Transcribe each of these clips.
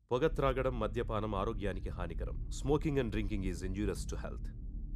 పొగ త్రాగడం మద్యపానం ఆరోగ్యానికి హానికరం smoking and drinking is injurious to health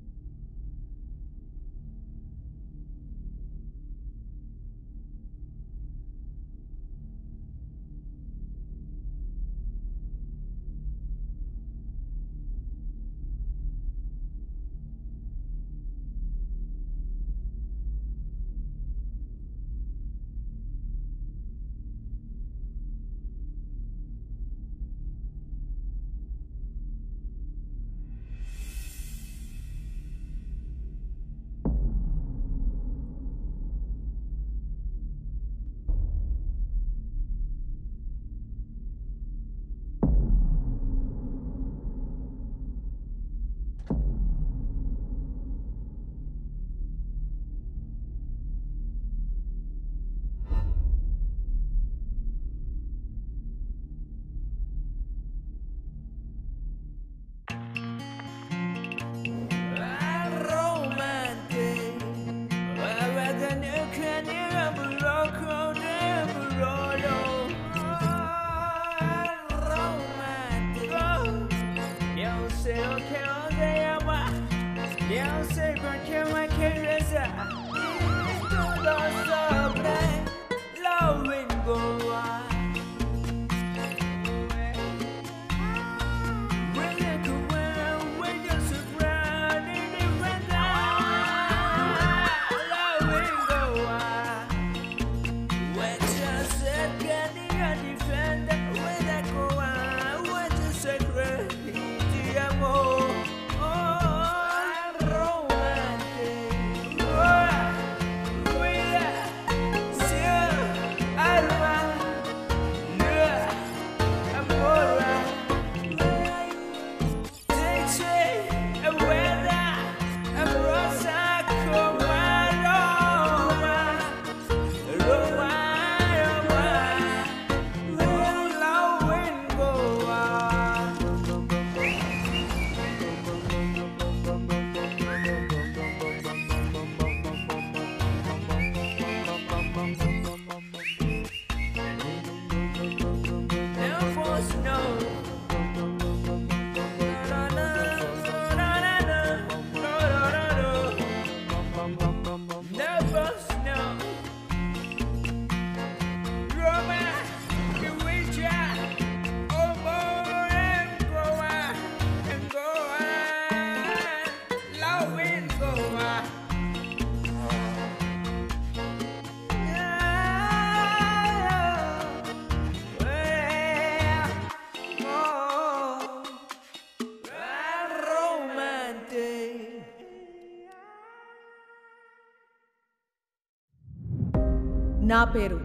నా పేరు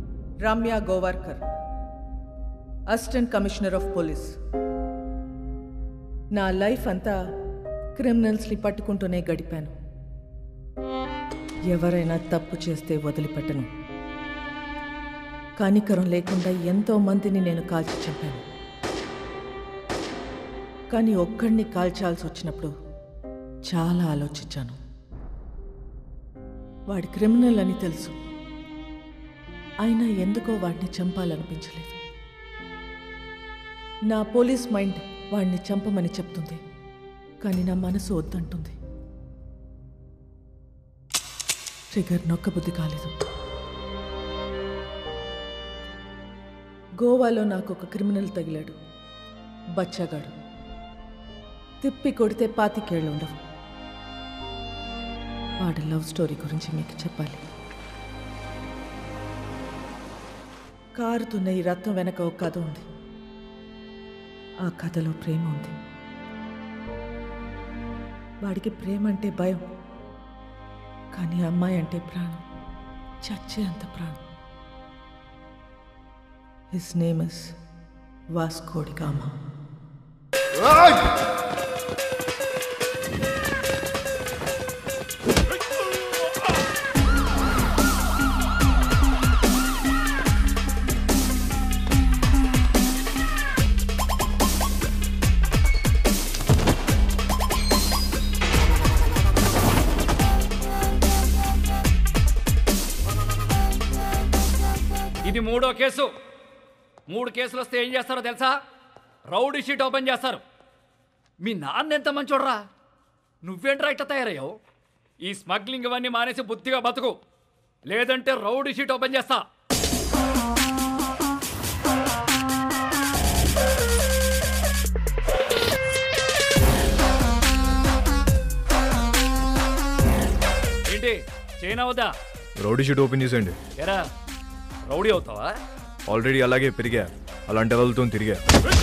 Ramya Gowarikar assistant commissioner of police నా లైఫ్ అంతా క్రిమినల్స్ని పట్టుకుంటూనే గడిపాను ఎవరైనా తప్పు చేస్తే వదిలిపెట్టను కానికరం లేకుండా ఎంతో మందిని నేను కాల్చి చంపాను కానీ ఒక్కడిని కాల్చాల్సి వచ్చినప్పుడు చాలా ఆలోచించాను వాడి క్రిమినల్ అని తెలుసు అయినా ఎందుకో వాడిని చంపాలనిపించలేదు నా పోలీస్ మైండ్ వాడిని చంపమని చెప్తుంది కానీ నా మనసు వద్దంటుంది ట్రిగర్ నొక్కబుద్ధి కాలేదు గోవాలో నాకు ఒక క్రిమినల్ తగిలాడు బచ్చగాడు తిప్పి కొడితే పాతికేళ్ళు ఉండవు వాడి లవ్ స్టోరీ గురించి మీకు చెప్పాలి కారుతున్న ఈ రథం వెనక ఒక కథ ఉంది ఆ కథలో ప్రేమ ఉంది వాడికి ప్రేమ అంటే భయం కానీ అమ్మాయి అంటే ప్రాణం చచ్చే అంత ప్రాణం his name is Vasco da Gama ఇది మూడో కేసు మూడు కేసులు వస్తే ఏం చేస్తారో తెలుసా రౌడీ షీట్ ఓపెన్ చేస్తారు మీ నాన్న ఎంత మంచోడ్రా నువ్వేంట్రా ఇట్లా తయారయ్యావు ఈ స్మగ్లింగ్ ఇవన్నీ మానేసి బుద్ధిగా బతుకు లేదంటే రౌడీ షీట్ ఓపెన్ చేస్తా ఏంటి చైనా వద్దా రౌడీ షీట్ ఓపెన్ చేసేయండి ఎరా రౌడీ అవుతావా ఆల్రెడీ అలాగే పెరిగా అలాంటి వాళ్ళతో తిరిగా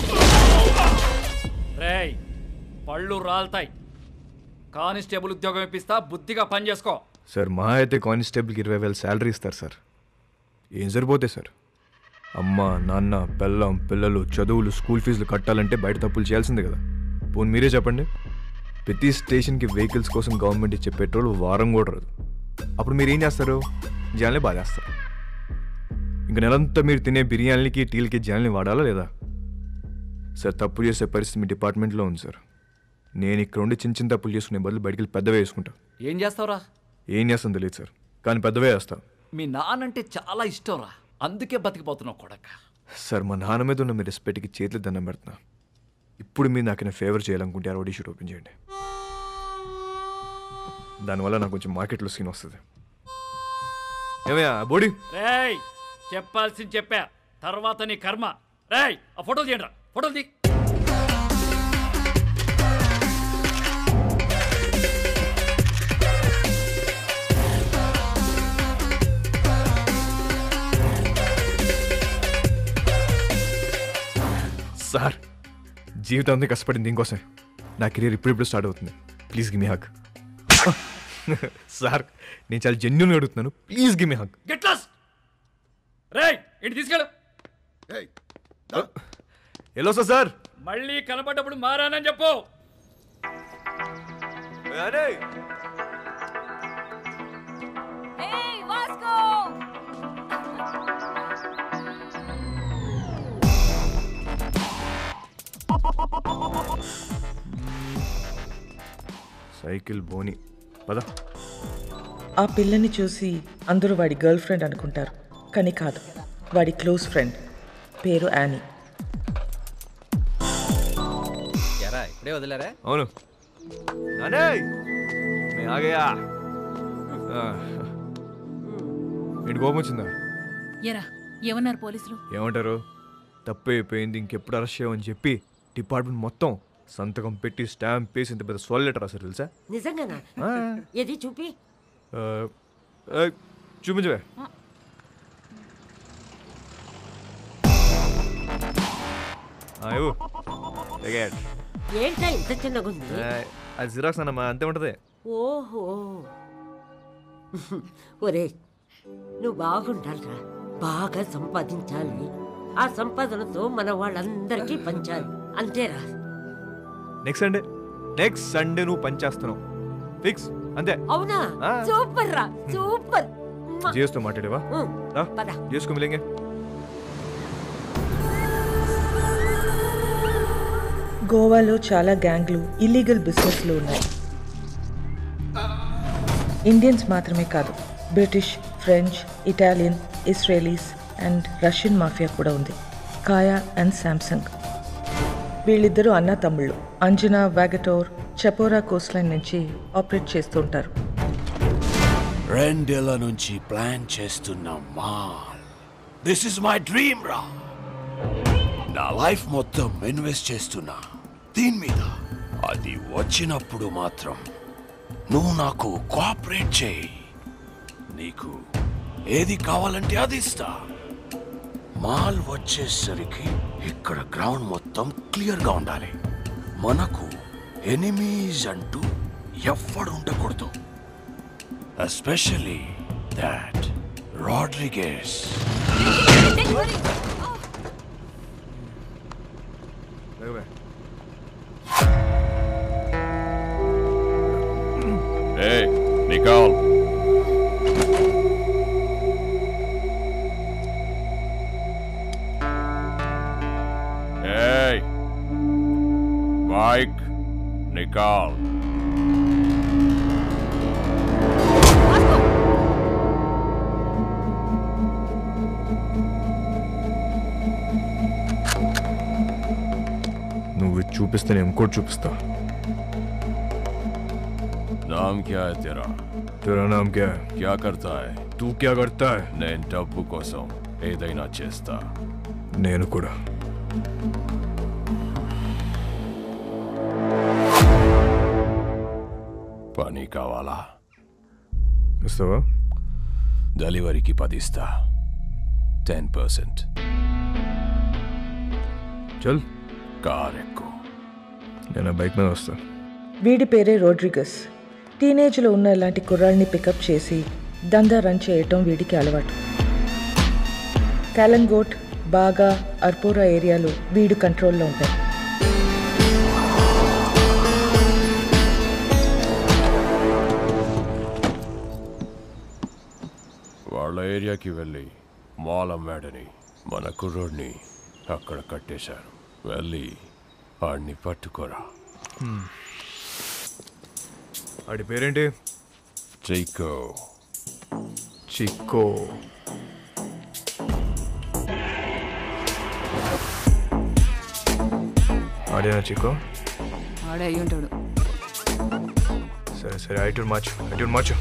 రేయ్ పళ్ళు రాల్తాయి కానిస్టేబుల్ ఉద్యోగం ఇప్పిస్తా బుద్ధిగా పని చేసుకో సార్ మా అయితే కానిస్టేబుల్కి ఇరవై వేలు శాలరీ ఇస్తారు సార్ ఏం సరిపోతాయి సార్ అమ్మ నాన్న పెళ్ళం పిల్లలు చదువులు స్కూల్ ఫీజులు కట్టాలంటే బయట తప్పులు చేయాల్సిందే కదా పోనీ మీరే చెప్పండి ప్రతి స్టేషన్కి వెహికల్స్ కోసం గవర్నమెంట్ ఇచ్చే పెట్రోల్ వారం కూడా రాదు అప్పుడు మీరు ఏం చేస్తారు జనాల్ని బాధేస్తారు ఇంకా నెలంతా మీరు తినే బిర్యానీలకి టీలకి జనాల్ని వాడాలా లేదా సార్ తప్పు చేసే పరిస్థితి మీ డిపార్ట్మెంట్లో ఉంది సార్ నేను ఇక్కడ ఉండి చిన్న చిన్న తప్పులు చేసుకునే బదులు బయటికి వెళ్ళి పెద్దవే వేసుకుంటా ఏం చేస్తావురా ఏం చేస్తాను తెలియదు సార్ కానీ పెద్దవే వేస్తా మీ నాన్నంటే చాలా ఇష్టంరా అందుకే బతికిపోతున్నావు కొడక సార్ మా నాన్న మీద ఉన్న మీ రెస్పెక్ట్కి చేతులు దండం పెడుతున్నా ఇప్పుడు మీరు నాకు ఫేవర్ చేయాలనుకుంటే ఆ రోడీ షూట్ ఓపెన్ చేయండి దానివల్ల నాకు కొంచెం మార్కెట్లో సీన్ వస్తుంది ఏమయ్యా బోడీ రేయ్ చెప్పాల్సింది చెప్పా తర్వాత నీ కర్మ రేయ్ ఆ ఫోటోలు తీయండి రా ఫోటోలు తీ సార్ జీవితం అంతా కష్టపడింది దీనికోసం నా కెరీర్ ఇప్పుడిప్పుడు స్టార్ట్ అవుతుంది please gimme hug sir నేను చాలా జెన్యున్గా అడుగుతున్నాను please gimme hug get lost రేయ్ ఇంటి తీసుకెళ్ళు ఎలా వస్తా సార్ మళ్ళీ కనపడ్డప్పుడు మారానని చెప్పు Hey, Vasco! సైకిల్ బోని పద ఆ పిల్లని చూసి అందరూ వాడి గర్ల్ ఫ్రెండ్ అనుకుంటారు కానీ కాదు వాడి క్లోజ్ ఫ్రెండ్ పేరు యానీ ఎరా ఇప్పుడే వదిలేరా అవును నానే నే ఆగయా ఏంటి కోపం వచ్చిందా ఎరా ఏమన్నారు పోలీసులు ఏమంటారు తప్పు అయిపోయింది ఇంకెప్పుడు అరెస్ట్ చేయమని చెప్పి డిపార్ట్మెంట్ మొత్తం సంతకం పెట్టి స్టాంప్ వేసి ఇంత పెద్ద సోల్ లెటర్ రాశారు తెలుసా నిజంగానా ఆ, ఏది చూపి ఆ, ఆ, చూపించవే ఆ, ఇవ్వు. Take it. ఏంటా ఇంత చిన్నగుంది ఆ, అది జిరాక్స్ అన్నమ్మా అంతే ఉంటది ఓహో ఒరే నువ్వు బాగుండాలిరా బాగా సంపాదించాలి ఆ సంపాదనతో మన వాళ్ళందరికీ పంచాలి అంతేరా నెక్స్ట్ సండే నెక్స్ట్ సండే నువ్వు పనిచేస్తున్నావు ఫిక్స్ అంతే అవునా ఆ. సూపర్ రా సూపర్ మ్మ. జియోస్తో మాట్లాడేవా ఉమ్, రా పద జియోస్కో మిలేంగే గోవాలో చాలా గ్యాంగ్లు ఇల్లీగల్ బిజినెస్లు ఉన్నాయి ఇండియన్స్ మాత్రమే కాదు British French Italian Israelis and Russian mafia కూడా ఉంది కాయా అండ్ శాంసంగ్ వీళ్ళిద్దరూ అన్న తమ్ముళ్ళు అంజనా వాగటోర్ చపోరా కోస్ట్లైన్ నుంచి ఆపరేట్ చేస్తూ ఉంటారు రెండేళ్ల నుంచి ప్లాన్ చేస్తున్న మాల్ దిస్ ఇస్ మై డ్రీమ్ రా నా లైఫ్ మొత్తం ఇన్వెస్ట్ చేస్తున్నా దీని మీద అది వచ్చినప్పుడు మాత్రం నువ్వు నాకు కోఆపరేట్ చేయి నీకు ఏది కావాలంటే అది ఇస్తా మాల్ వచ్చేసరికి ఇక్కడ గ్రౌండ్ మొత్తం క్లియర్గా ఉండాలి మనకు ఎనిమీస్ అంటూ ఎవ్వడు ఉండకూడదు especially that Rodriguez. Hey, Nicole. Hey. Mike. Nicole. చూపిస్తే నేను ఇంకోటి చూపిస్తా नाम क्या है तेरा तेरा नाम क्या है क्या करता है तू क्या करता है నేను డబ్బు కోసం ఏదైనా చేస్తా నేను కూడా పని కావాలా ఇస్తావా డెలివరీకి పదిస్తా టెన్ పర్సెంట్ చల్ కార్ ఎక్కువ నేను ఆ బైక్ మీద వస్తా వీడి పేరే రోడ్రిగస్ టీనేజ్లో ఉన్న ఇలాంటి కుర్రాళ్ళని పికప్ చేసి దందా రన్ చేయటం వీడికి అలవాటు కాలంగోట్ బాగా అర్పోరా ఏరియాలు వీడు కంట్రోల్లో ఉంటాయి వాళ్ళ ఏరియాకి వెళ్ళి మాల్ అమ్మాడని మన కుర్రోడిని అక్కడ కట్టేశారు వెళ్ళి వాడిని పట్టుకోరా ఆడి పేరేంటి చైకో చిక్కో ఆడేనా చిక్కో ఆడే అయ్యి ఉంటాడు సరే సరే ఐటూర్ మార్చు ఐటూర్ మార్చు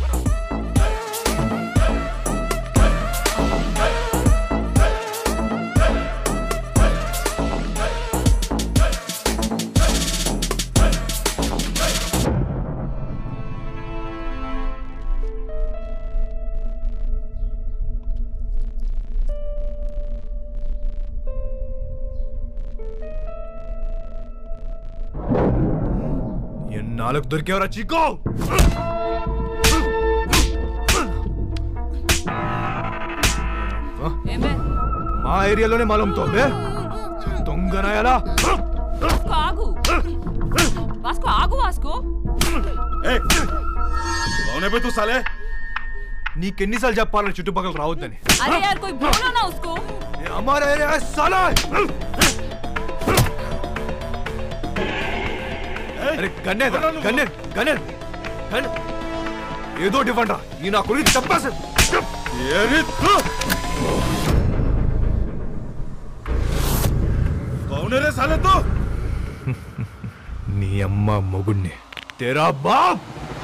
ఎన్నాళ్ళకు దొరికేవరా చిక్కో ఏమే మా ఏరియాలోనే మాలంతో దొంగనాయాలా వాస్కో ఆగు వాస్కో ఆగు వాస్కో నీకెన్నిసార్లు చెప్పాలని చుట్టుపక్కల రావద్దని अरे यार कोई बोलो ना उसको ये हमारा एरिया है साला అరే గన్నేద గన్నే గన్నే గన్ ఏదో డిఫరెంట్ రా ఈ నా గురించి చెప్పాల్సి నీ అమ్మ మొగుణ్ణి తెరా బాబ్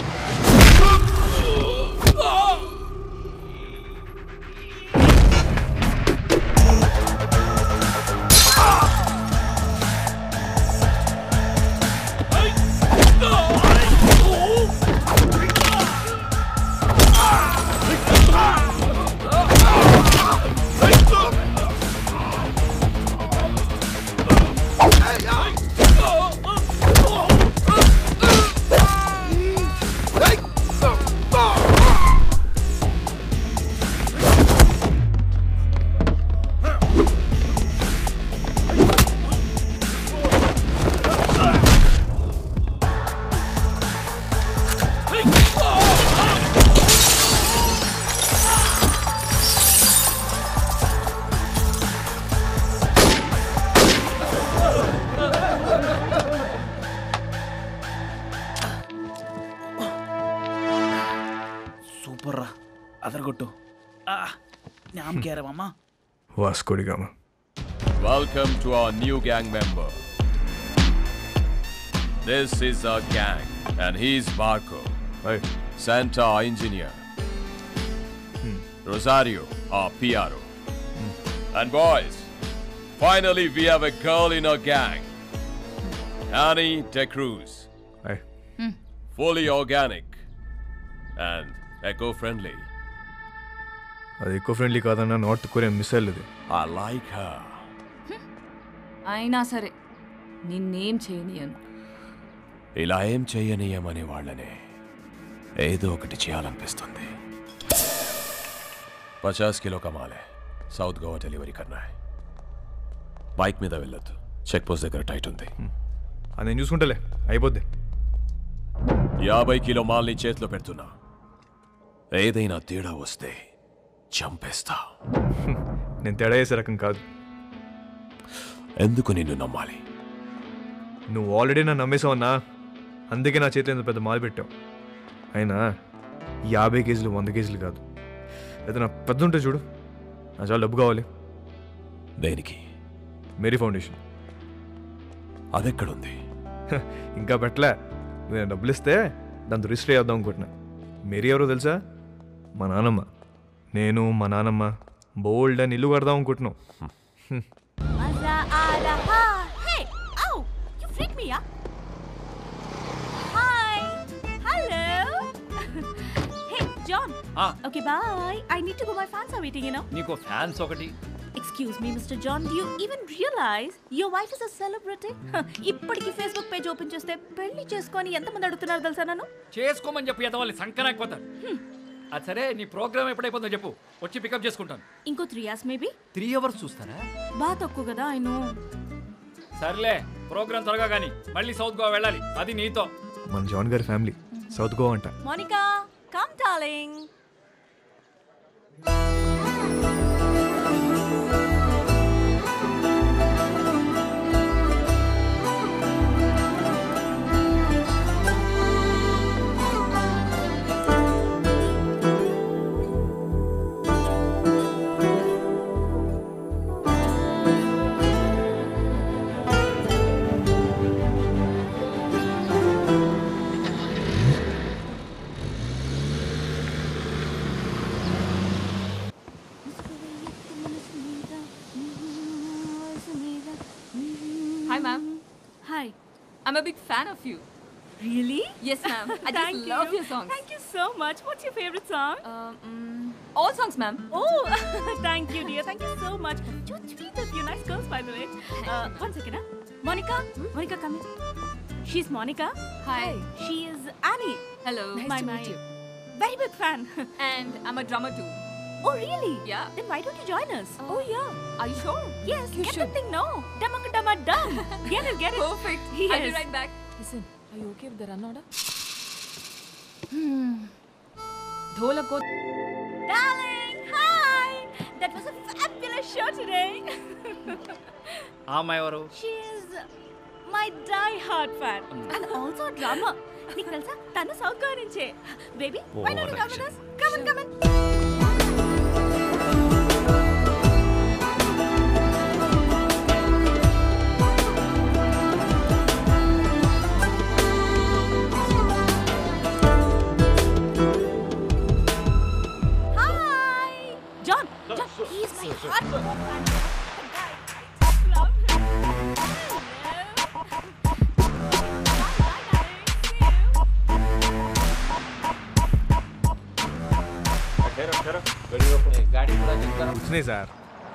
సూపర్ రా అదరగొట్టు నామ్ కేరమమ్మా Vasco da Gama Welcome to our new gang member. This is our gang, and he's Marco, Hey. Santa our engineer, Rosario our PRO. And boys, finally we have a girl in our gang, Annie De Cruz, Hey. fully organic and eco-friendly. అది ఎక్కువ friendly కాదన్న North Korea missile ఇది I like her. అయినా సరే నిన్నేం చేయనియను ఇలా ఏం చెయ్యనీయమనే వాళ్ళనే ఏదో ఒకటి చేయాలనిపిస్తుంది పచాస్ కిలో కమాలే సౌత్ గోవా డెలివరీ కన్నా బైక్ మీద వెళ్ళొద్దు చెక్ పోస్ట్ దగ్గర టైట్ ఉంది అది నేను చూసుకుంటలే అయిపోద్ది యాభై కిలో మాల్ని చేతిలో పెడుతున్నా ఏదైనా తేడా వస్తే చంపేస్తా నేను తేడా చేసే రకం కాదు ఎందుకు నిన్ను నమ్మాలి నువ్వు ఆల్రెడీ నన్ను నమ్మేసావన్నా అందుకే నా చేతిలో ఇంత పెద్ద మాలు పెట్టావు అయినా యాభై కేజీలు వంద కేజీలు కాదు ఏదైనా పెద్ద ఉంటే చూడు నా చాలా డబ్బు కావాలి దేనికి మేరీ ఫౌండేషన్ అదెక్కడుంది హ, ఇంకా పెట్టలే నేను డబ్బులు ఇస్తే దాంతో రిజిస్టర్ చేద్దాం అనుకుంటున్నా మేరీ ఎవరో తెలుసా మా నాన్నమ్మ నేను మా నాన్నమ్మ బోల్డ్ అని ఇల్లు కడదాం అనుకుంటున్నాం హ్మ్. మజా ఆ రహా హే ఔ you freak me yeah hi hello hey John ah. Okay bye I need to go my fans are waiting you know నీకు ఫ్యాన్స్ ఒకటి excuse me mister John do you even realize your wife is a celebrity ఇప్పటికి Facebook page open చేస్తే పెళ్లి చేసుకొని ఎంతమంది అడుగుతున్నారు తెలుసా నన్ను చేసుకోమని చెప్పి ఎదవాలి సంకనాకపోతారు అది సరే నీ ప్రోగ్రామ్ ఎప్పుడైపోతుందో చెప్పు వచ్చి పికప్ చేసుకుంటాను ఇంకో three years maybe three hours చూస్తారా బాగా తక్కువ కదా ఐ నో సర్లే ప్రోగ్రామ్ త్వరగా కానీ మళ్ళీ సౌత్ గోవా వెళ్ళాలి అది నీతో మన జాన్ గారి ఫ్యామిలీ సౌత్ గోవా అంట Monica come darling Hi, ma'am. Hi. I'm a big fan of you. Really? Yes, ma'am. I just Thank love you. your songs. Thank you so much. What's your favorite song? Um, mm, all songs, ma'am. Oh, thank you, dear. Thank you so much. You're sweet of you. Nice girls, by the way. Uh, one second, huh? Monica? Monica, come here. She's Monica. Hi. She is Annie. Hello. my, Nice to my meet you. Very big fan. And I'm a drummer too. oh, really? Yeah. Then why don't you join us? oh, yeah. Are you sure? Yes, You get should. the thing now. Dumma dumma dum. Get it, get it. Perfect. Yes. I'll be right back. Listen, are you okay with the run order? Dholak ko. Darling, hi. That was a fabulous show today. ఆ అమ్మాయి ఎవరు She is my die-hard fan and also a drummer. నీకు తెలుసా తను south Goa నుంచే baby why don't you come with us? Come on, come on. Hi, John. John, he's my hardcore fan. I just love him. గాడి కూడా చెప్తాను వచ్చినాయి sir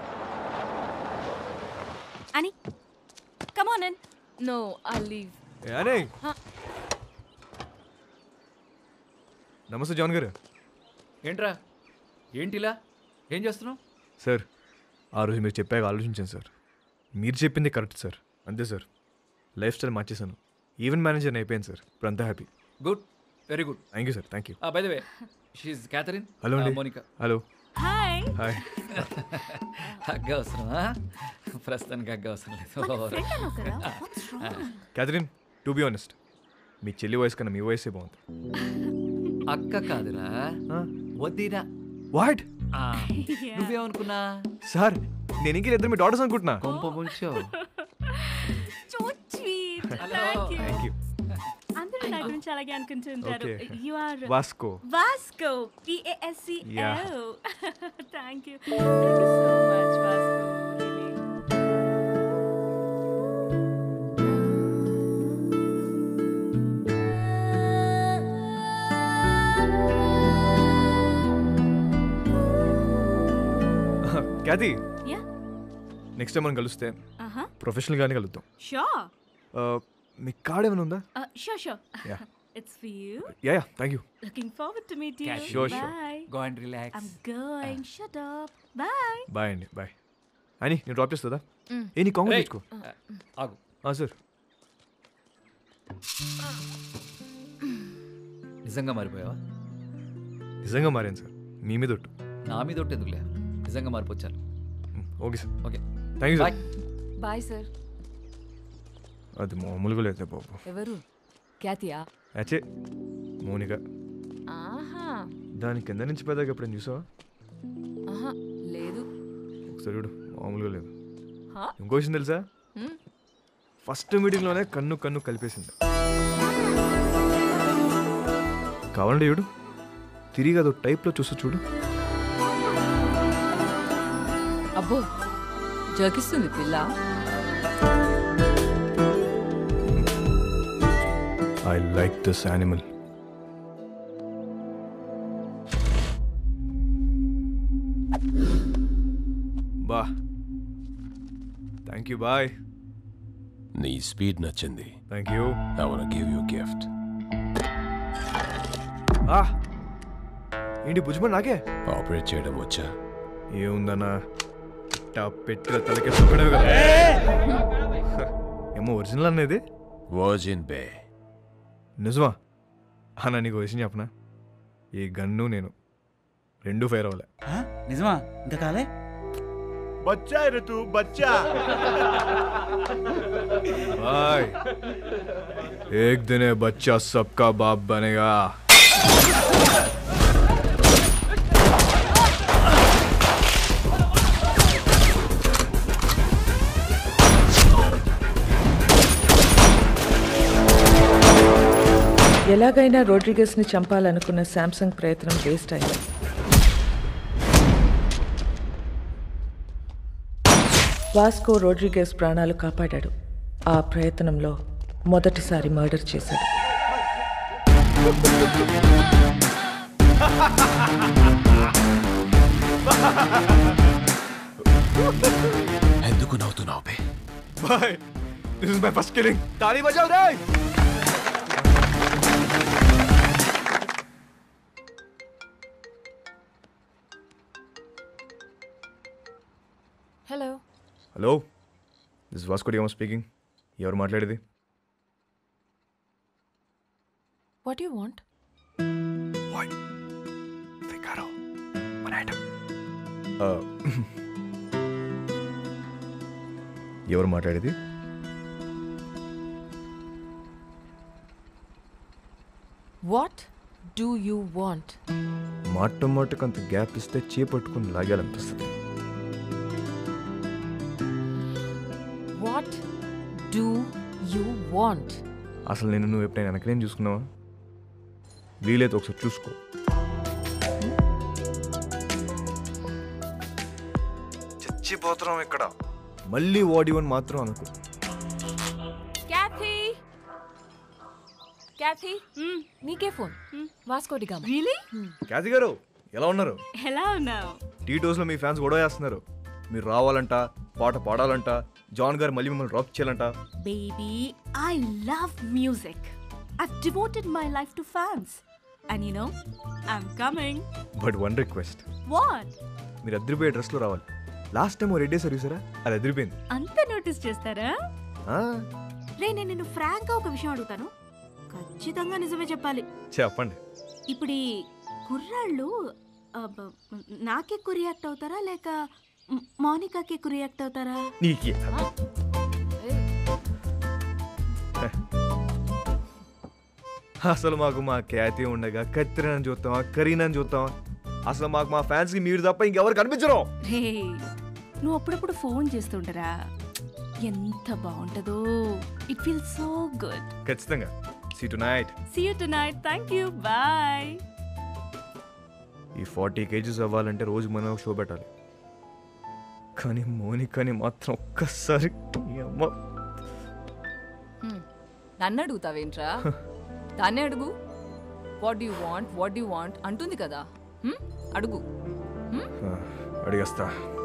Annie, come on in. No, I'll leave. ఏ, అనే Huh? నమస్తే John గారు ఏంట్రా ఏంటిలా ఏం చేస్తున్నావు సార్ ఆ రోజు మీరు చెప్పాక ఆలోచించాను సార్ మీరు చెప్పింది కరెక్ట్ సార్ అంతే సార్ లైఫ్ స్టైల్ మార్చేశాను ఈవెంట్ మేనేజర్ అయిపోయాను సార్ ఇప్పుడు అంతా happy good very good thank you sir thank you by the way షీఈ్ క్యాథరిన్ హలో అండి మోనికా హలో Hi. హాయ్ హగ్గ అవసరమా ప్రస్తుతానికి హగ్గ అవసరం లేదు క్యాథరిన్ టు బి ఆనెస్ట్ మీ చెల్లి వయసు కన్నా మీ వయసే బాగుంది అక్క కాదురా వద్దిరా వాట్ నువ్వేమనుకున్నా సార్ నేను ఇంకే ఇద్దరు మీ డాటర్స్ అనుకుంటున్నా కొంప ముంచో So sweet. Hello. Thank you. Thank you అందరూ నా గురించి అలాగే అనుకుంటుంటారు Okay. You are Vasco Vasco V A S C Yeah. Oh thank you thank you so much Vasco really Cathy yeah next time మనం కలిస్తే ఆహా ప్రొఫెషనల్గానే కలుద్దాం షూర్ Uh, మీ card ఏమైనా ఉందా sure sure Yeah. It's for you yeah yeah thank you looking forward to meet you Sure, sure. Bye go and relax I'm going shut up bye bye అండి bye అని నేను drop చేస్తుందా Mm. ఏ నీ Congress Hey. తెచ్చుకో ఆగు sir నిజంగా మారిపోయావా నిజంగా మారాను సార్ మీ మీద ఒట్టు నా మీద ఒకటి ఎందుకులే నిజంగా మారిపోచ్చాను okay sir okay thank you sir bye sir అది మామూలుగా లేదు బాబు ఎవరు ఖ్యాతియా అచ్చే మౌనిక ఆహా దాని కింద నుంచి పెద్దగా ఎప్పుడైనా చూసావా ఆహా లేదు ఒకసారి చూడు మామూలుగా లేదు హా? ఇంకో విషయం తెలుసా హ్మ్? ఫస్ట్ మీటింగ్లోనే కన్ను కన్ను కలిపేసింది కావాలండి చూడు తిరిగి అదో టైప్లో చూస్తూ చూడు అబ్బో జోకిస్తుంది పిల్ల ఐ లైక్ దిస్ యానిమల్ బా థ్యాంక్ యూ బాయ్ నీ స్పీడ్ నచ్చింది thank you I want give you gift ఆ ఏంటి భుజ్మన్ నాకే ఆపరేట్ చేయడం వచ్చా ఏముందన్నా ఇట్టా పెట్టిన తలకే సుఖడమే కదా ఏమో ఒరిజినల్ అనేది వర్జిన్ బే నిజమా అన్న నీకు విషయం చెప్పనా ఈ గన్ను నేను రెండు ఫైర్ అవ్వలే నిజమా ఇంకా కాలే बच्चा है रे तू बच्चा भाई एक दिन ये बच्चा सबका बाप बनेगा ఎలాగైనా రోడ్రిగస్ని చంపాలనుకున్న శాంసంగ్ ప్రయత్నం వేస్ట్ అయింది వాస్కో రోడ్రిగస్ ప్రాణాలు కాపాడాడు ఆ ప్రయత్నంలో మొదటిసారి మర్డర్ చేశాడు ఎందుకు నవ్వుతున్నావు బే भाई this is my first killing ताली बजाओ रे hello hello this Vasco da Gama speaking ఎవరు మాట్లాడేది వాట్ యు వాంట్ ఎవరు మాట్లాడేది వాట్ డూ యూ వాంట్ మాట మాటకు అంత గ్యాప్ ఇస్తే చేపట్టుకుని లాగాలనిపిస్తుంది వాట్ డూ యూ వాంట్ అసలు నేను నువ్వు ఎప్పుడైనా వెనకనేం చూసుకున్నావా వీలైతే ఒకసారి చూసుకో చచ్చిపోతున్నాం ఇక్కడ మళ్ళీ వాడివని మాత్రం అనుకో క్యాథీ క్యాథీ నీకే phone Vasco da Gama really Cathy garu ఎలా ఉన్నారు ఎలా ఉన్నావు టీ టోస్లో మీ ఫ్యాన్స్ గొడవ చేస్తున్నారు మీరు రావాలంట పాట పాడాలంట జాన్ గారు మళ్ళీ మిమ్మల్ని డ్రాప్ చేయాలంట Baby, I love music. I've devoted my life to fans. And you know, I'm coming. But one request What? మీరు అద్దరిపోయే డ్రెస్లో రావాలి లాస్ట్ టైం రెడ్డి సార్ చూసారా అది అదిరిపోయింది అంత నోటీస్ చేస్తారా ఆ, రే నేను నిన్ను ఫ్రాంక్ గా ఒక విషయం అడుగుతాను ఖచ్చితంగా నిజమే చెప్పాలి చెప్పండి ఇప్పుడు ఈ కుర్రాళ్ళు అబ్బ, నాకే ఎక్కువ రియాక్ట్ అవుతారా లేక మ్- మౌనికాకి ఎక్కువ రియాక్ట్ అవుతారా నీకే అసలు మాకు మా ఖ్యాతి ఉండగా కత్తిరని చూస్తామా కరీనని చూస్తామా అసలు మాకు మా ఫ్యాన్స్కి మీరు తప్ప ఇంకెవరు కనిపించరు రే నువ్వు అప్పుడప్పుడు ఫోన్ చేస్తుంటరా ఎంత బాగుంటుందో ఇట్ ఫీల్ సో గుడ్ ఖచ్చితంగా see tonight see you tonight thank you bye ఈ ఫార్టీ కేజీస్ అవ్వాలంటే రోజు మనం షో పెట్టాలి కానీ మోనికాని మాత్రం ఒక్కసారి ఈ అమ్మ నన్ను అడుగుతావేంట్రా దాన్నే అడుగు what you want what you want అంటుంది కదా హ్మ్? అడుగు హ్మ్? ఆ, అడిగేస్తా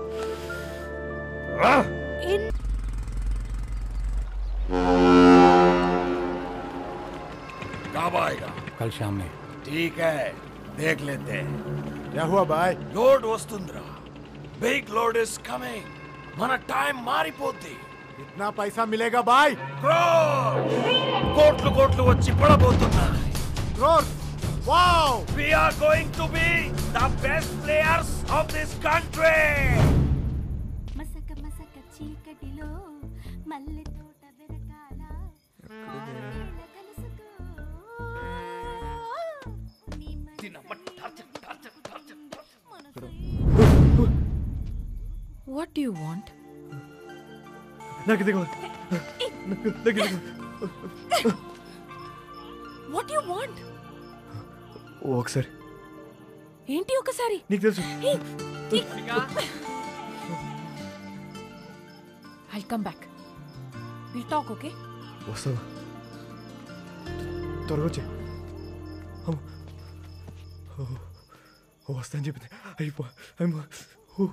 कब आएगा कल शाम में ठीक है देख लेते हैं क्या हुआ भाई లోడ్ వస్తుందిరా బిగ్ లోడ్ ఇస్ కమింగ్ మన టైం మారిపోద్ది इतना पैसा मिलेगा भाई కోట్లు కోట్లు వచ్చి పడబోతున్నాయి crore wow we are going to be the best players of this country మసక మసక చీకటిలో మల్లె తోట వెనకాల కోకిల కలుసుకో. నీ వాట్ యు వాంట్ నాకు ఇది కావాలి వాట్ యు వాంట్ ఒకసారి ఏంటి ఒకసారి నీకు తెలుసు I come back will talk okay వస్తావా త్వరగా వచ్చే వస్తా అని చెప్పింది అయిపో అమ్మా ఓ.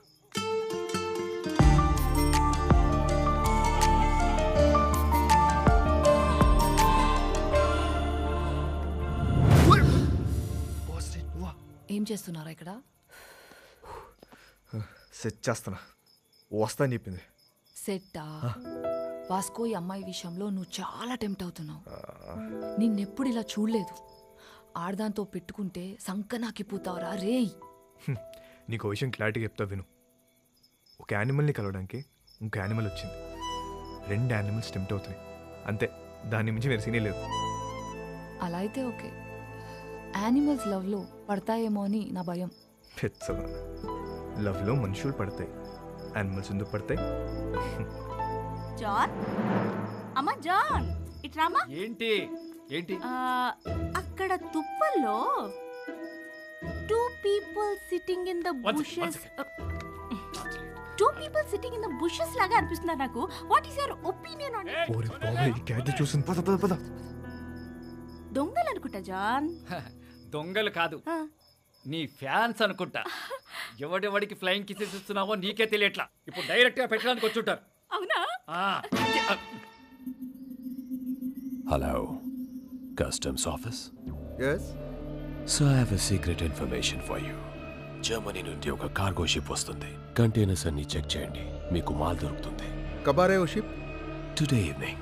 ఏం చేస్తున్నారా ఇక్కడ సెట్ చేస్తానా వస్తా అని చెప్పింది సెట్టా వాస్కో ఈ అమ్మాయి విషయంలో నువ్వు చాలా టెంప్ట్ అవుతున్నావు నిన్నెప్పుడు ఇలా చూడలేదు ఆడదాంతో పెట్టుకుంటే సంకనాకిపోతావురా రేయ్ హ్మ్. నీకు విషయం క్లారిటీగా చెప్తా విను ఒక యానిమల్ని కలవడానికి ఇంకో యానిమల్ వచ్చింది రెండు యానిమల్స్ టెంప్ట్ అవుతున్నాయి అంతే దాని మించి వేరే సీనే లేదు అలా అయితే ఓకే యానిమల్స్ లవ్లో పడతాయేమో అని నా భయం పెచ్చగా లవ్లో మనుషులు పడతాయి యానిమల్స్ ఎందుకు పడతాయి జాన్ అమ్మ జాన్ ఇట్రామా ఏంటి ఏంటి ఆ, అక్కడ తుప్పల్లో two people sitting in the One second, one bushes two people sitting in the bushes లాగా అనిపిస్తుంది నాకు what is your opinion on ఓరే బాబాయ్ ఈ క్యాట్ చూసింది పద పద పద దొంగలు అనుకుంటా జాన్ దొంగలు కాదు నీ ఫ్యాన్స్ అనుకుంటా ఎవడెవడికి ఫ్లయింగ్ కిసెస్ ఇస్తున్నావో నీకే తెలియట్లా ఇప్పుడు డైరెక్ట్ గా పెట్టడానికి వచ్చుంటారు అవునా ఆ, Hello, Customs Office. Yes? So I have a secret information for you. Germany నుండి ఒక కార్గో షిప్ వస్తుంది కంటైనర్స్ అన్ని చెక్ చేయండి మీకు మాల్ దొరుకుతుంది కబారే oh ship today evening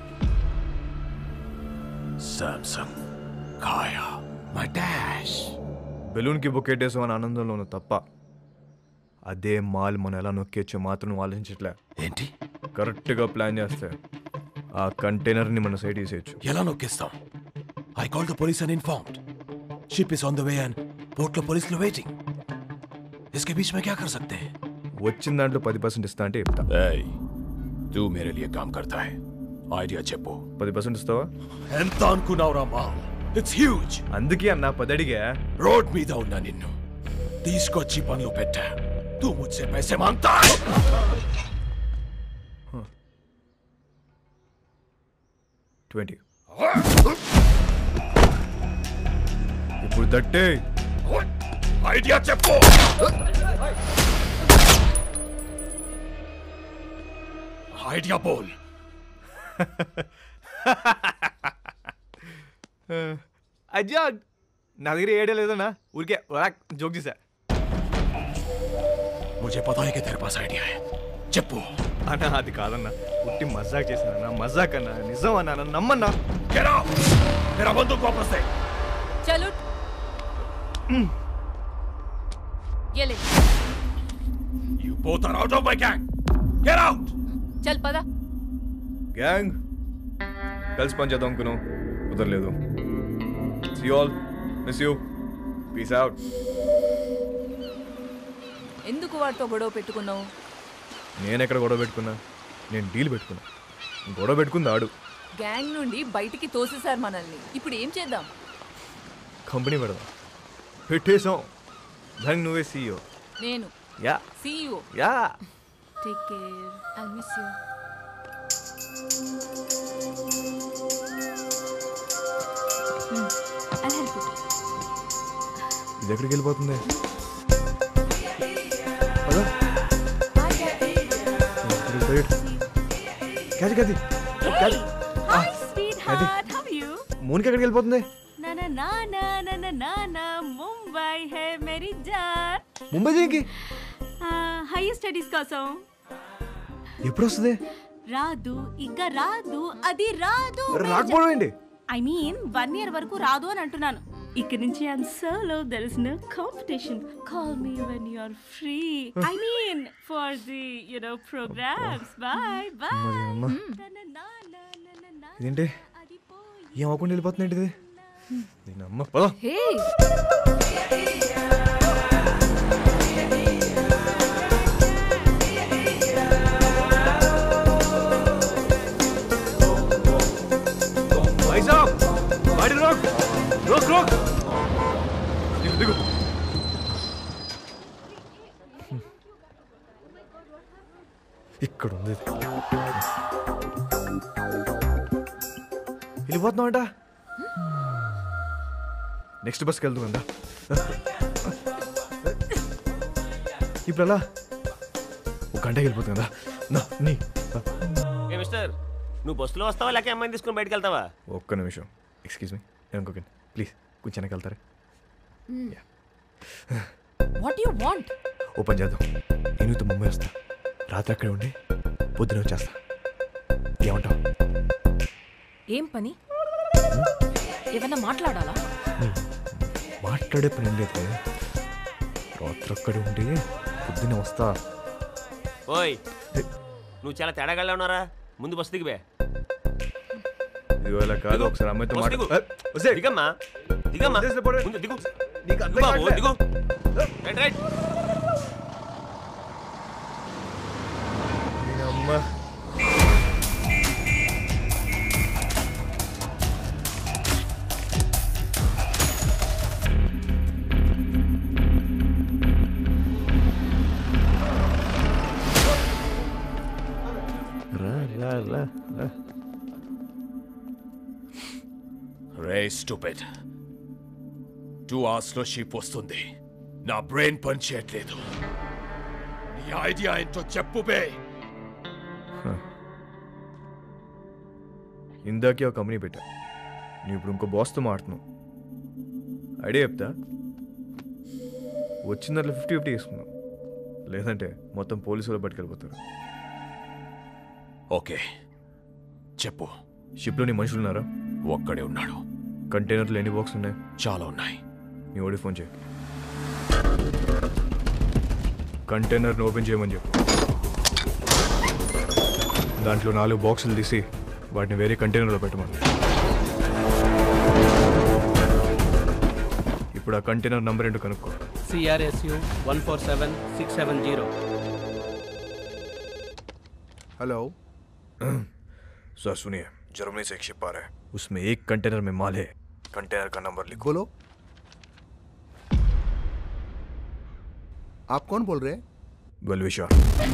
Samsung కాయా మై డాష్ బెలూన్కి బొక్కెట్టేసాం అని ఆనందంలో ఉన్న తప్ప అదే మాల్ మనం ఎలా నొక్కేచ్చో మాత్రం నువ్వు ఆలోచించట్లే ఏంటి కరెక్ట్గా ప్లాన్ చేస్తే ఆ కంటైనర్ని మన సైడ్ తీసేయచ్చు ఎలా నొక్కిస్తాం I call the police and informed ship is on the way and port లో పోలీసులు వెయిటింగ్ इसके बीच में क्या कर सकते हैं వచ్చిన దాంట్లో పది పర్సెంట్ ఇస్తా అంటే చెప్తా तू मेरे लिए काम करता है ఐడియా చెప్పు పది పర్సెంట్ ఇస్తావా ఎంత అనుకున్నావురా మా ఇట్స్ హ్యూజ్ అందుకే అన్న పది అడిగా రోడ్ మీద ఉన్నా నిన్ను తీసుకొచ్చి పనులు పెట్టా తూ ముచ్చే పైసే మాంగతా ట్వంటీ ఇప్పుడు దట్టే ఐడియా చెప్పు ఐడియా బోల్ అజ్జా నా దగ్గర ఏడే లేదన్నా ఊరికే జోక్ చేశా मुझे पता है कि तेरे पास आइडिया है చెప్పు అన్నా అది కాదన్నా పుట్టి మజాక్ చేశానన్నా మజాక్ అన్నా నిజం అన్నా నన్ను నమ్మన్నా Get out! मेरा बंदूक वापस दे చలో ये ले You both are out of my gang! Get out! చల్ పదా గ్యాంగ్ కలిసి పనిచేద్దాం అనుకున్నాం కుదరలేదు see all miss you peace out ఎందుకు వాడితో గొడవ పెట్టుకున్నావు నేను ఎక్కడ గొడవ పెట్టుకున్నా నేను డీల్ పెట్టుకున్నా గొడవ పెట్టుకుంది ఆడు గ్యాంగ్ నుండి బయటికి తోసేశారు మనల్ని ఇప్పుడు ఏం చేద్దాం కంపెనీ పెడదాం పెట్టేశాం దానికి నువ్వే సీఈఓ నేను yeah CEO yeah take care I miss you I help you ఇది ఎక్కడికి వెళ్ళిపోతుంది పద. ఇక్కడ ఇటు. క్యాది క్యాది క్యాది hi sweetheart how you మూనికి ఎక్కడికి వెళ్ళిపోతుంది నా నా నా నా నా నా నా నా ముంబై హే మేరీ జాన్ ముంబై దేనికి హైయర్ స్టడీస్ కోసం ఎప్పుడు వస్తుంది రాదు ఇంకా రాదు అది రాదు రాకపోవడం ఏంటి ఐ మీన్ వన్ ఇయర్ వరకు రాదు అని అంటున్నాను ఇక్కడి నుంచి I'm solo there is no competition call me when you are free I mean for the you know programs bye bye మరి అమ్మ ఇదేంటి ఏం అవ్వకుండా వెళ్ళిపోతుంది ఏంటిది దీని అమ్మ పద హే రోక్ రోక్ దిగు దిగు ఇక్కడ ఉంది ఇది. వెళ్ళిపోతున్నామంట నెక్స్ట్ బస్కి వెళ్దాం అందా ఇప్పుడు ఎలా ఒక గంటకి వెళ్ళిపోతుంది కదా నా నీ ఏ మిస్టర్ నువ్వు బస్సులో వస్తావా లేక అమ్మాయిని తీసుకుని బయటకు వెళ్తావా ఒక్క నిమిషం ఎక్స్క్యూజ్ మీ నేను ఇంకొక ప్లీజ్ కొంచెం వెనక్కి వెళ్తారా వాట్ యు వాంట్ ఓ పని చేద్దాం నేను మీతో ముంబై వస్తా రాత్రి అక్కడే ఉండి పొద్దున వచ్చేస్తా ఏమంటావు ఏం పని ఏమన్నా మాట్లాడాలా మాట్లాడే పని ఏం లేదు రాత్రి అక్కడే ఉండి పొద్దున్న వస్తా ఓయ్ నువ్వు చాలా తేడాగా ఉన్నారా ముందు బస్సు దిగివే ఇదిగో ఇలా కాదు ఒకసారి అమ్మాయితో బస్సు దిగు. మాట్లాడు దిగమ్మా దిగమ్మా ముందు దిగు నీకు అర్థం దిగు బాబు కావట్లే. దిగు రైట్ రైట్ అమ్మా రా రా రా రా రే స్టూపిడ్ టూ అవర్స్లో షిప్ వస్తుంది నా బ్రెయిన్ పని చేయట్లేదు నీ ఐడియా ఏంటో చెప్పు బే ఇందాకే ఒక కంపెనీ పెట్టా నువ్వు ఇప్పుడు ఇంకో బాస్తో మాడుతున్నావు ఐడియా చెప్తా వచ్చిన దాంట్లో ఫిఫ్టీ ఫిఫ్టీ తీసుకున్నావు లేదంటే మొత్తం పోలీసు వాళ్ళు పట్టుకెళ్ళిపోతారు ఓకే చెప్పు షిప్లో నీ మనుషులు ఉన్నారా ఒక్కడే ఉన్నాడు కంటైనర్లు ఎన్ని బాక్స్ ఉన్నాయి చాలా ఉన్నాయి నీ ఓడి ఫోన్ చేయి కంటైనర్ని ఓపెన్ చేయమని చెప్పు దాంట్లో నాలుగు బాక్సులు తీసి వాటిని వేరే కంటైనర్లో పెట్టమని ఇప్పుడు ఆ కంటైనర్ నంబర్ ఏంటో కనుక్కో CRSU 147670. हेलो सर सुनिए जर्मनी से एक शिप आ रहा है उसमें एक कंटेनर में माल है कंटेनर का नंबर लिखो बोलो आप कौन बोल रहे हैं वेलविशर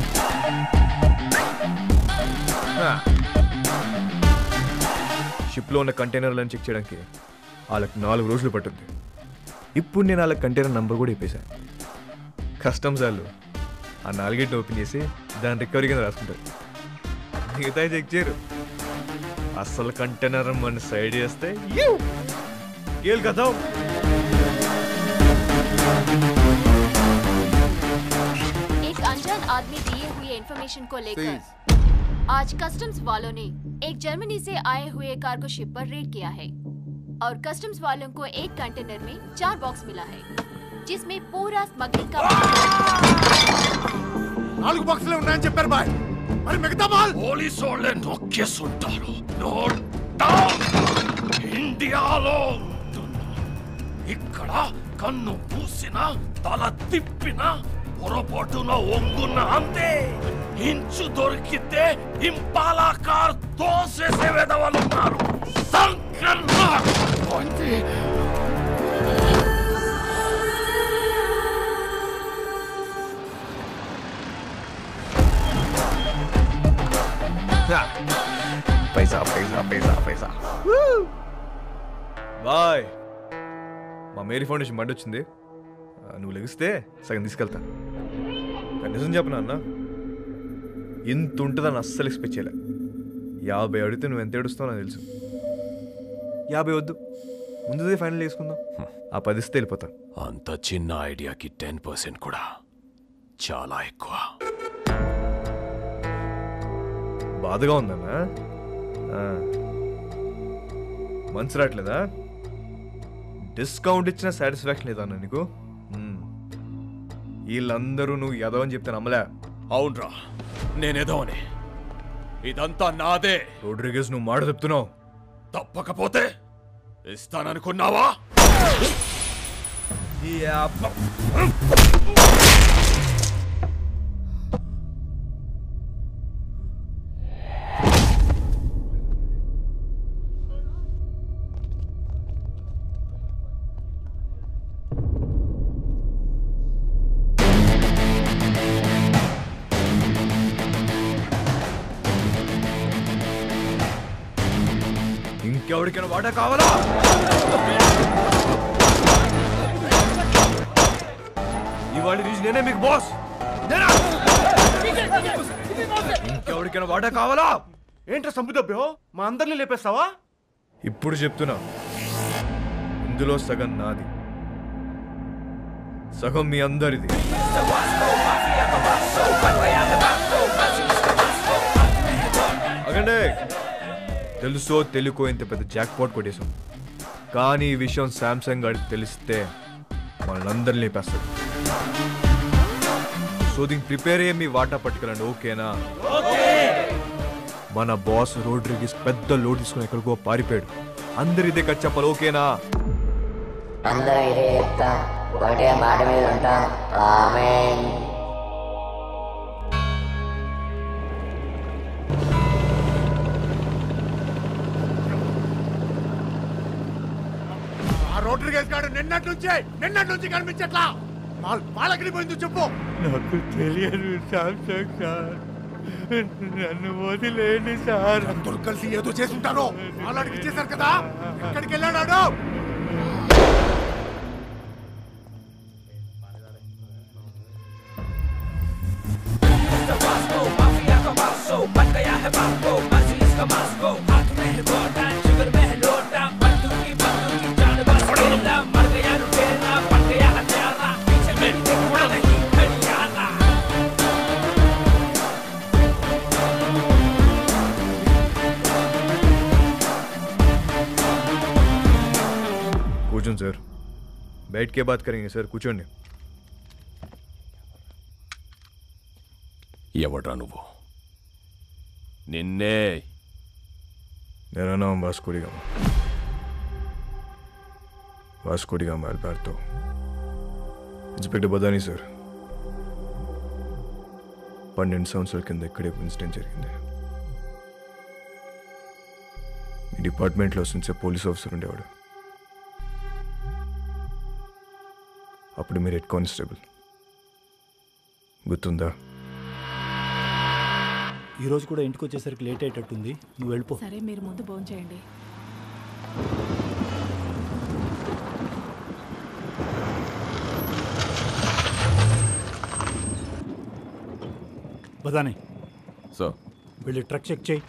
షిప్లో ఉన్న కంటైనర్లను చెక్ చేయడానికి వాళ్ళకి నాలుగు రోజులు పట్టుద్ది ఇప్పుడు నేను వాళ్ళ కంటైనర్ నంబర్ కూడా ఇప్పేశాను కస్టమ్స్ వాళ్ళు ఆ నాలుగేటిని ఓపెన్ చేసి దాని రికవరీ కింద రాసుకుంటారు మిగతా చెక్ చేయరు అసలు కంటైనర్ మన సైడ్ చేస్తే గేల్ కదా एक अनजान आदमी दिए हुए इंफॉर्मेशन को लेकर आज कस्टम्स वालों ने एक जर्मनी से आए हुए कार्गो शिप पर रेड किया है और कस्टम्स वालों को एक कंटेनर में चार बॉक्स मिला है जिसमें पूरा स्मगलिंग का నాలుగు బాక్సులే ఉన్నాయని చెప్పారు బాయ్ మరి మిగతా మాల్ పోలీసు వాళ్ళే నొక్కేసుంటారు నోట్ డౌన్ ఇండియాలో ఉంటున్నా. ఇక్కడ కన్ను పూసిన తల తిప్పిన పొరపాటున ఒంగున్న అంతే ఇంచు దొరికితే ఇంపాలా కార్ తోసేసే వెదవలున్నారు సంకన్న పోయింది. పైసా పైసా పైసా పైసా బాయ్ మా మేరీ ఫౌండేషన్ బండి వచ్చింది ఆ, నువ్వు లెగిస్తే సగం తీసుకెళ్తా కానీ నిజం చెప్పనా అన్న ఇంత ఉంటుందని అస్సలు ఎక్స్పెక్ట్ చేయలే యాభై అడిగితే నువ్వు ఎంత ఏడుస్తావు నాకు తెలుసు యాభై వద్దు ముందుదే ఫైనల్ చేసుకుందాం ఆ పదిస్తే వెళ్ళిపోతా అంత చిన్న ఐడియాకి టెన్ పర్సెంట్ కూడా చాలా ఎక్కువ బాధగా ఉందన్నా ఆ. మనసు రావట్లేదా డిస్కౌంట్ ఇచ్చిన సాటిస్ఫాక్షన్ లేదా అన్న నీకు మ్మ్. వీళ్ళందరూ నువ్వు ఎదవ అని చెప్తే నమ్మలే అవునరా నేనేదో అని ఇదంతా నాదే రోడ్రిగేస్ నువ్వు మాట చెప్తున్నావు తప్పకపోతే ఇస్తాననుకున్నావా ఇంకెవరికైనా వాటా కావాలా ఇవాళ నుంచి నేనే మీకు బాస్ నేనా ఇంకెవరికైనా వాటా కావాలా ఏంట్రా సంబుదబ్బో మా అందరిని లేపేస్తావా ఇప్పుడు చెప్తున్నా ఇందులో సగం నాది సగం మీ అందరిది అగండే తెలుసో తెలుకో ఇంత పెద్ద జాక్ పాట్ కొట్టేశాం కానీ ఈ విషయం శాంసంగ్ గారికి తెలిస్తే మనందరిని లేపేస్తాడు సో దీనికి ప్రిపేర్ అయ్యే మీ వాటా పట్టుకెళ్ళండి ఓకేనా మన బాస్ రోడ్రిగిస్ పెద్ద లోడ్ తీసుకుని ఎక్కడికో పారిపోయాడు అందరు ఇదే కట్ చెప్పాలి ఓకేనా అందరం ఇదే చెప్తాం ఒకటే మాట మీద ఉంటాం ఆమేన్ ఆ రోటరీ గేస్ గాడు నిన్నటి నుంచే నిన్నటి నుంచి కనిపించట్లా మాల్ మాలకి పోయింది చెప్పు నాకు తెలియదు సామ్సంగ్ సార్ నన్ను వదిలేండి సార్ అందరూ కలిసి ఏదో చేసుంటారు వాళ్ళకి ఇచ్చేశారు కదా ఎక్కడికి వెళ్ళాడు కూర్చోండి సార్ बैठ के बात करेंगे సార్ కూర్చోండి ఎవడ్రా నువ్వు నిన్నే मेरा नाम Vasco da Gama Vasco da Gama Alberto inspector Badani sir పన్నెండు సంవత్సరాల కింద ఇక్కడే ఇన్సిడెంట్ జరిగింది ఈ డిపార్ట్మెంట్లో వస్తుంచే పోలీస్ ఆఫీసర్ ఉండేవాడు అప్పుడు మీరు హెడ్ కానిస్టేబుల్ గుర్తుందా ఈ రోజు కూడా ఇంటికి వచ్చేసరికి లేట్ అయ్యేటట్టుంది నువ్వు వెళ్ళిపో సరే మీరు ముందు భోజనం చేయండి బదాని సార్ వెళ్ళి ట్రక్ చెక్ చేయి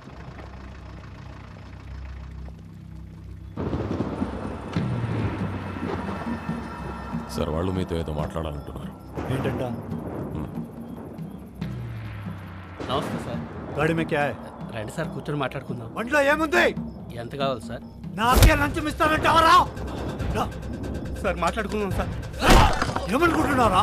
సార్ వాళ్ళు మీతో ఏదో మాట్లాడాలంటున్నారు ఏంటంట నమస్తే సార్ గాడి మే క్యా హై? రండి సార్ కూర్చొని మాట్లాడుకుందాం బండిలో ఏముంది ఎంత కావాలి సార్ నాకే లంచం ఇస్తానంటావరా సార్ మాట్లాడుకుందాం సార్ ఏమనుకుంటున్నారా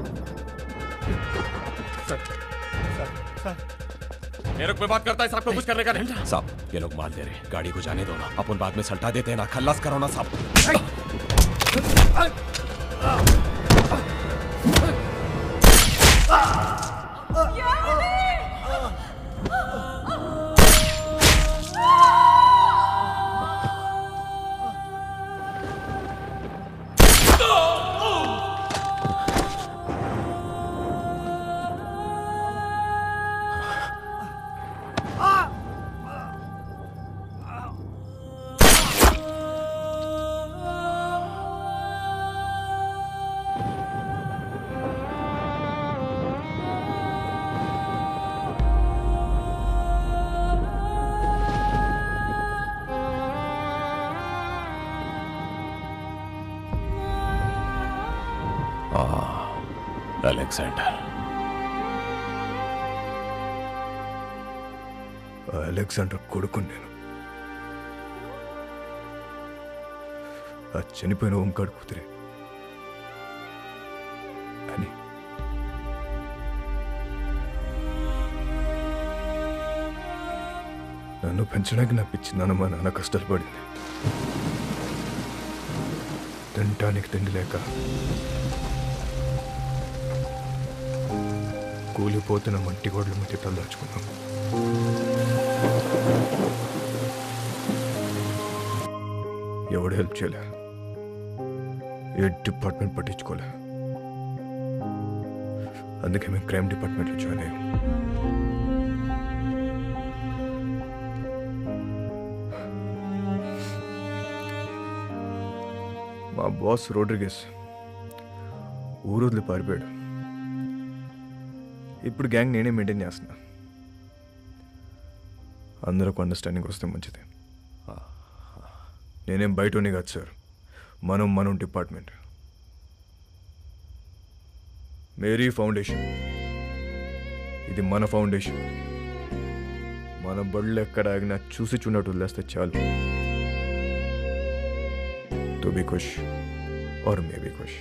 ये लोग पे बात करता है साहब को कुछ करने का नहीं साहब ये लोग माल दे रहे गाड़ी को जाने दो ना अपन बाद में सल्टा देते हैं ना खल्लास करो ना साहब అలెగ్జాండర్ ఆ అలెగ్జాండర్ కొడుకు నేను ఆ చనిపోయిన ఓంకాడు కూతురే అని నన్ను పెంచడానికి నా పిచ్చి నాన్న మా నాన్న కష్టాలు పడింది తినటానికి తిండి లేక కూలిపోతున్న మట్టి గోడల మధ్య తలదాచుకున్నాం ఎవడు హెల్ప్ చేయలే ఏ డిపార్ట్మెంట్ పట్టించుకోలే అందుకే మేము క్రైమ్ డిపార్ట్మెంట్లో జాయిన్ అయ్యాం మా బాస్ రోడ్రిగెస్ ఊరు వదిలి పారిపోయాడు ఇప్పుడు గ్యాంగ్ నేనే మెయింటైన్ చేస్తున్నా అందరికి అండర్స్టాండింగ్ వస్తే మంచిది నేనేం బయటనే కాదు సార్ మనం మనం డిపార్ట్మెంట్ మేరీ ఫౌండేషన్ ఇది మన ఫౌండేషన్ మన బళ్ళు ఎక్కడ ఆగినా చూసి చూడట్టు వదిలేస్తే చాలు తో బీ ఖుష్ ఆర్ మే బీ ఖుష్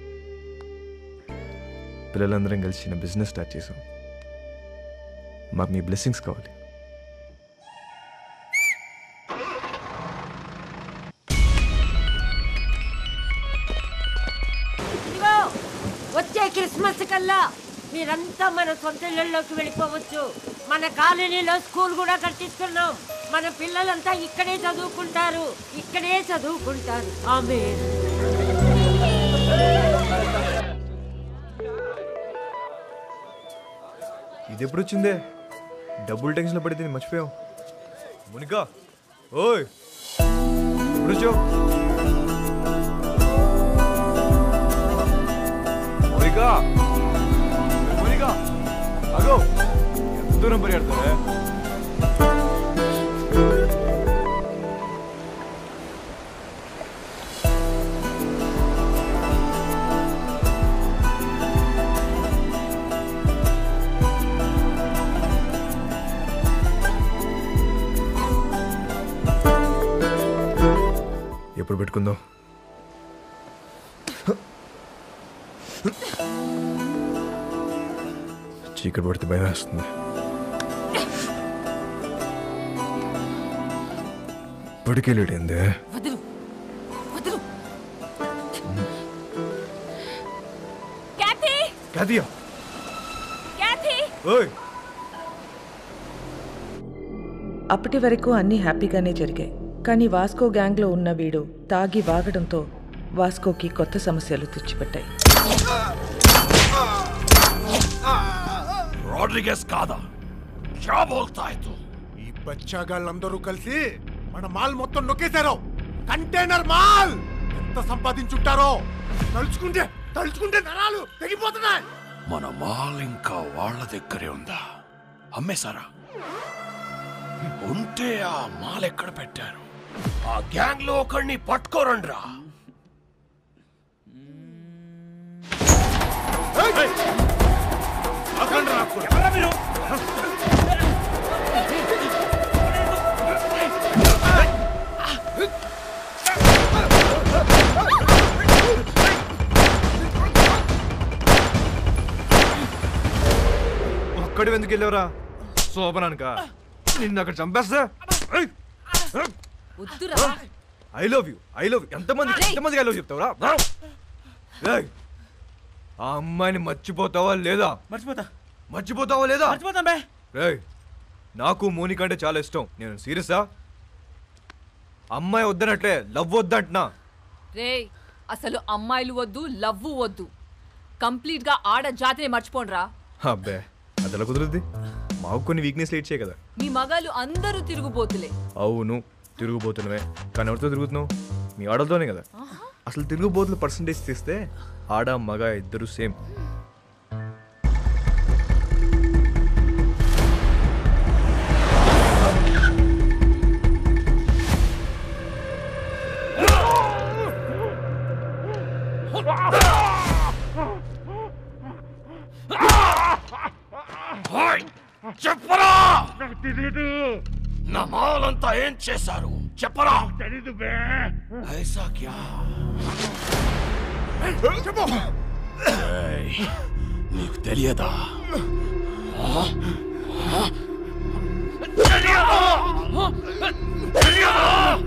పిల్లలందరం కలిసి చిన్న బిజినెస్ స్టార్ట్ చేసాం మాకు మీ బ్లెస్సింగ్స్ కావాలి ఇదిగో వచ్చే క్రిస్మస్ కల్లా మీరంతా మన సొంత ఇళ్ళలోకి వెళ్ళిపోవచ్చు మన కాలనీలో స్కూల్ కూడా కట్టిస్తున్నాం మన పిల్లలంతా ఇక్కడే చదువుకుంటారు ఇక్కడే చదువుకుంటారు ఆమె ఇది ఎప్పుడు వచ్చిందే డబ్బులు టెన్షన్లో పడితే నేను మర్చిపోయాం మునికా ఓయ్ ఎప్పుడు వచ్చావు మోనికా మోనికా అగో ఎంత దూరం పరిగెడతావే ఎప్పుడు పెట్టుకుందాం చీకటి పడితే భయం వేస్తుంది ఇప్పటికే లేట్ అయిందే వదులు వదులు క్యాథీ కాదియా క్యాథీ ఓయ్ అప్పటి వరకు అన్నీ హ్యాపీగానే జరిగాయి కానీ వాస్కో గ్యాంగ్లో ఉన్న వీడు తాగి వాగడంతో వాస్కోకి కొత్త సమస్యలు తెచ్చిపెట్టాయి రాడ్రిగెస్ కాదా క్యా బోల్తా హై తూ ఈ బచ్చాగాళ్ళందరూ కలిసి మన మాల్ మొత్తం నొక్కేశారు కంటైనర్ మాల్ ఎంత సంపాదించుంటారో తలుచుకుంటే తలుచుకుంటే నరాలు తెగిపోతున్నాయి మన మాల్ ఇంకా వాళ్ళ దగ్గరే ఉందా అమ్మేశారా ఉంటే ఆ మాల్ ఎక్కడ పెట్టారు ఆ గ్యాంగ్ లో ఒకడిని పట్టుకోరండ్రా ఒక్కడి ఎందుకు వెళ్ళావురా శోభనానిక నిన్ను అక్కడ చంపేస్తా వద్దురా I love you I love ఎంతమంది ఎంతమందికి ఐ లవ్ చెప్తావురా ఏయ్, ఆ అమ్మాయిని మర్చిపోతావా లేదా మర్చిపోతా మర్చిపోతావా లేదా మర్చిపోతాం బే రేయ్ నాకు మోనిక అంటే చాలా ఇష్టం నేను సీరియసా అమ్మాయి వద్దనట్లే లవ్ వద్దంటున్నా రే అసలు అమ్మాయిలు వద్దు లవ్వు వద్దు కంప్లీట్ గా ఆడ జాతిని మర్చిపోండ్రా అబ్బే అది ఎలా కుదురుద్ది మాకు కొన్ని వీక్నెస్ లేట్ కదా మీ మగాళ్ళు అందరూ తిరుగుబోతులే అవును తిరుగుబోతున్నవే కానీ ఎవరితో తిరుగుతున్నావు మీ ఆడలతోనే కదా అసలు తిరుగుబోతుల పర్సంటేజ్ తీస్తే ఆడ మగ ఇద్దరు సేమ్ హాయ్ చెప్పరా తెలీదు నా మాలంతా ఏం చేశారు చెప్పరా తెలీదు బే ఐసా క్యా చెప్పు ఏయ్, నీకు తెలియదా ఆ? ఆ? తెలియదా? తెలియదా?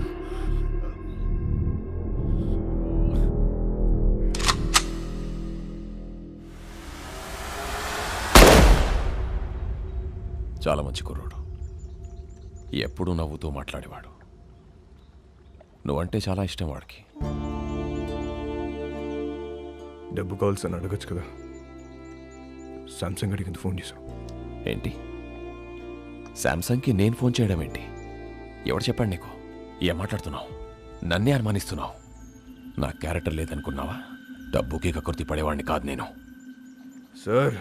చాలా మంచి కుర్రోడు ఎప్పుడూ నవ్వుతూ మాట్లాడేవాడు నువ్వంటే చాలా ఇష్టం వాడికి డబ్బు కావాల్సి అని అడగచ్చు కదా సామ్సంగ్ అడిగింది ఫోన్ చేశావు ఏంటి శాంసంగ్కి నేను ఫోన్ చేయడం ఏంటి ఎవడు చెప్పాడు నీకు ఏం మాట్లాడుతున్నావు నన్నే అనుమానిస్తున్నావు నా క్యారెక్టర్ లేదనుకున్నావా డబ్బుకి కకృతి పడేవాడిని కాదు నేను సార్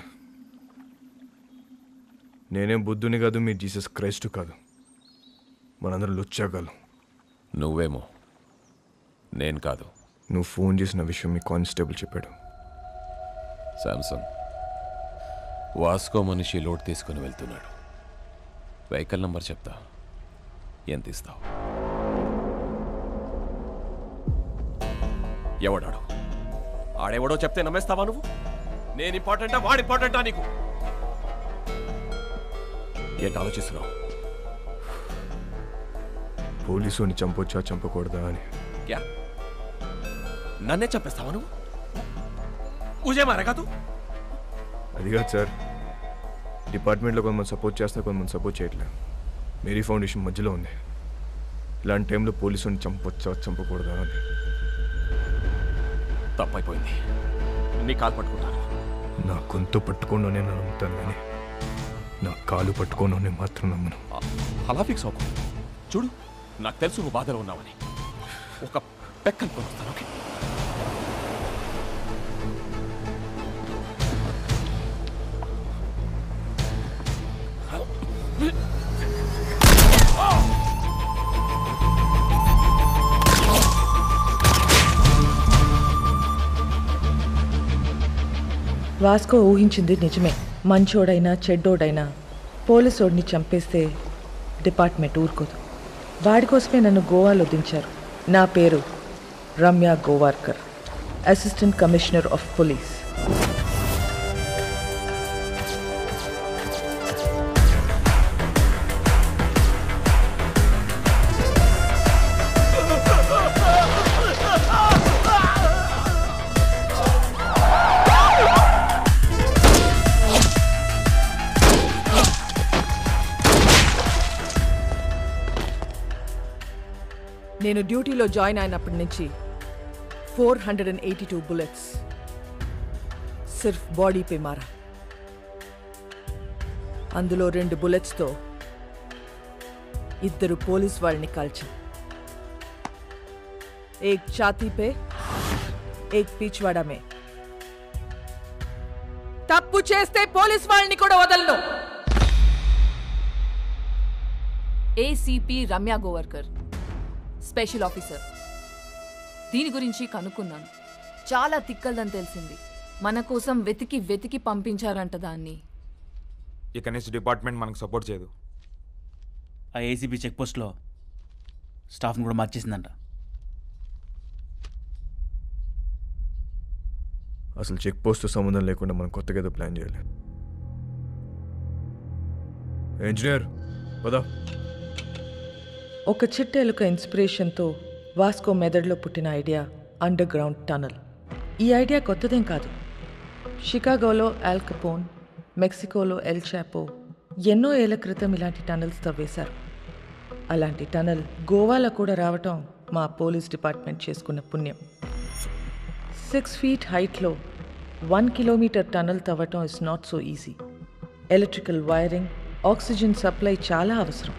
నేనేం బుద్ధుని కాదు మీ జీసస్ క్రైస్ట్ కాదు మనందరం లుచ్చాగాలు నువ్వేమో నేను కాదు నువ్వు ఫోన్ చేసిన విషయం మీ కానిస్టేబుల్ చెప్పాడు శాంసంగ్ వాస్కో మనిషి లోడ్ తీసుకుని వెళ్తున్నాడు వెహికల్ నంబర్ చెప్తా ఎంత ఇస్తావు ఎవడాడు ఆడెవడో చెప్తే నమ్మేస్తావా నువ్వు నేను ఇంపార్టెంటా వాడు ఇంపార్టెంటా నీకు ఏంటి ఆలోచిస్తున్నావు పోలీసుని చంపొచ్చా చంపకూడదా అని క్యా నన్నే చంపేస్తావా నువ్వు ముజే మారేగా తూ అది కాదు సార్ డిపార్ట్మెంట్లో కొంతమంది సపోర్ట్ చేస్తారు కొంతమంది సపోర్ట్ చేయట్లేదు మేరీ ఫౌండేషన్ మధ్యలో ఉంది ఇలాంటి టైంలో పోలీసుని చంపొచ్చా చంపకూడదా అని తప్పైపోయింది నీ కాలు పట్టుకుంటాను నా గొంతు పట్టుకోను నేను నమ్ముతాను కానీ నా కాలు పట్టుకోను నేను మాత్రం నమ్మను అలా ఫిక్స్ అవ్వకు చూడు నాకు తెలుసు నువ్వు బాధలో ఉన్నావని ఒక పెక్కను కొనుస్తాను ఓకే వాస్కో ఊహించింది నిజమే మంచోడైనా చెడ్డోడైనా పోలీసోడిని చంపేస్తే డిపార్ట్మెంట్ ఊరుకోదు వాడి కోసమే నన్ను గోవాలో దించారు నా పేరు Ramya Gowarikar assistant commissioner of police నేను డ్యూటీలో జాయిన్ అయినప్పటి నుంచి four hundred and eighty two bullets సిర్ఫ్ బాడీ పే మారా అందులో రెండు బుల్లెట్స్తో ఇద్దరు పోలీస్ వాళ్ళని కాల్చా ఏక్ ఛాతీ పే ఏక్ పీచ్వాడా మే తప్పు చేస్తే పోలీస్ వాళ్ళని కూడా వదలను ACP Ramya Gowarkar special officer దీని గురించి కనుక్కున్నాను చాలా తిక్కలదని తెలిసింది మన కోసం వెతికి వెతికి పంపించారంట దాన్ని ఇక నుంచి డిపార్ట్మెంట్ మనకు సపోర్ట్ చేయదు ఆ ఏసీబీ చెక్ పోస్ట్లో స్టాఫ్ని కూడా మార్చేసిందంట అసలు చెక్ పోస్ట్ సంబంధం లేకుండా మనం కొత్తగా ఏదో ప్లాన్ చేయాలి ఇంజనీర్ పదా ఒక చిట్టెలుక ఇన్స్పిరేషన్తో వాస్కో మెదడులో పుట్టిన ఐడియా అండర్ గ్రౌండ్ టనల్ ఈ ఐడియా కొత్తదేం కాదు షికాగోలో ఆల్ కపోన్ మెక్సికోలో ఎల్ చాపో ఎన్నో ఏళ్ల క్రితం ఇలాంటి టనల్స్ తవ్వేశారు అలాంటి టనల్ గోవాలో కూడా రావటం మా పోలీస్ డిపార్ట్మెంట్ చేసుకున్న పుణ్యం సిక్స్ ఫీట్ హైట్లో వన్ కిలోమీటర్ టనల్ తవ్వటం is not so easy electrical wiring oxygen supply చాలా అవసరం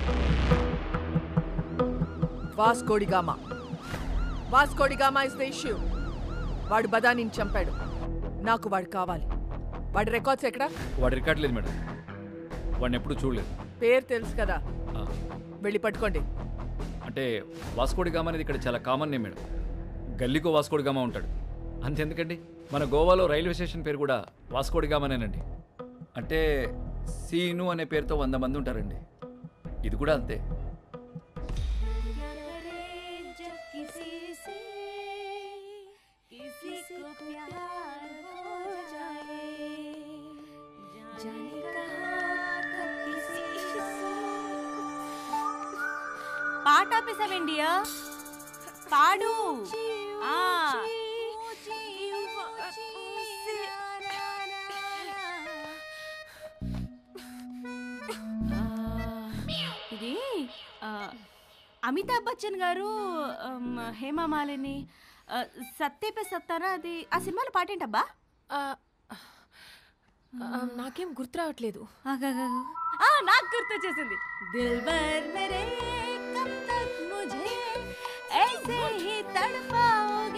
Vasco da Gama Vasco da Gama is the issue వాడు బదానిని చంపాడు నాకు వాడు కావాలి వాడి రికార్డ్స్ ఎక్కడ వాడి రికార్డ్ లేదు మేడం వాడిని ఎప్పుడు చూడలేదు పేరు తెలుసు కదా ఆ, వెళ్ళి పట్టుకోండి అంటే వాస్కోడి గామ అనేది ఇక్కడ చాలా కామన్ నేమ్ మేడం గల్లీకో వాస్కోడి గామ ఉంటాడు అంతెందుకండి మన గోవాలో రైల్వే స్టేషన్ పేరు కూడా వాస్కోడి గామనేనండి అంటే సీను అనే పేరుతో వంద మంది ఉంటారండి ఇది కూడా అంతే పాట ఆపేసావేండియా పాడు ఆ. ఆ, ఇది ఆ, అమితాబ్ బచ్చన్ గారు ఆమ్, హేమా మాలిని ఆ, సత్యపే సత్తారా అది ఆ సినిమాలో పాటేంటబ్బా నాకేం గుర్తు రావట్లేదు ఆగాగాగు. ఆ, నాకు గుర్తొచ్చేసింది దిల్బర్ మేరే కబ్ తక్ ముझे ऐसे ही तड़पाओगे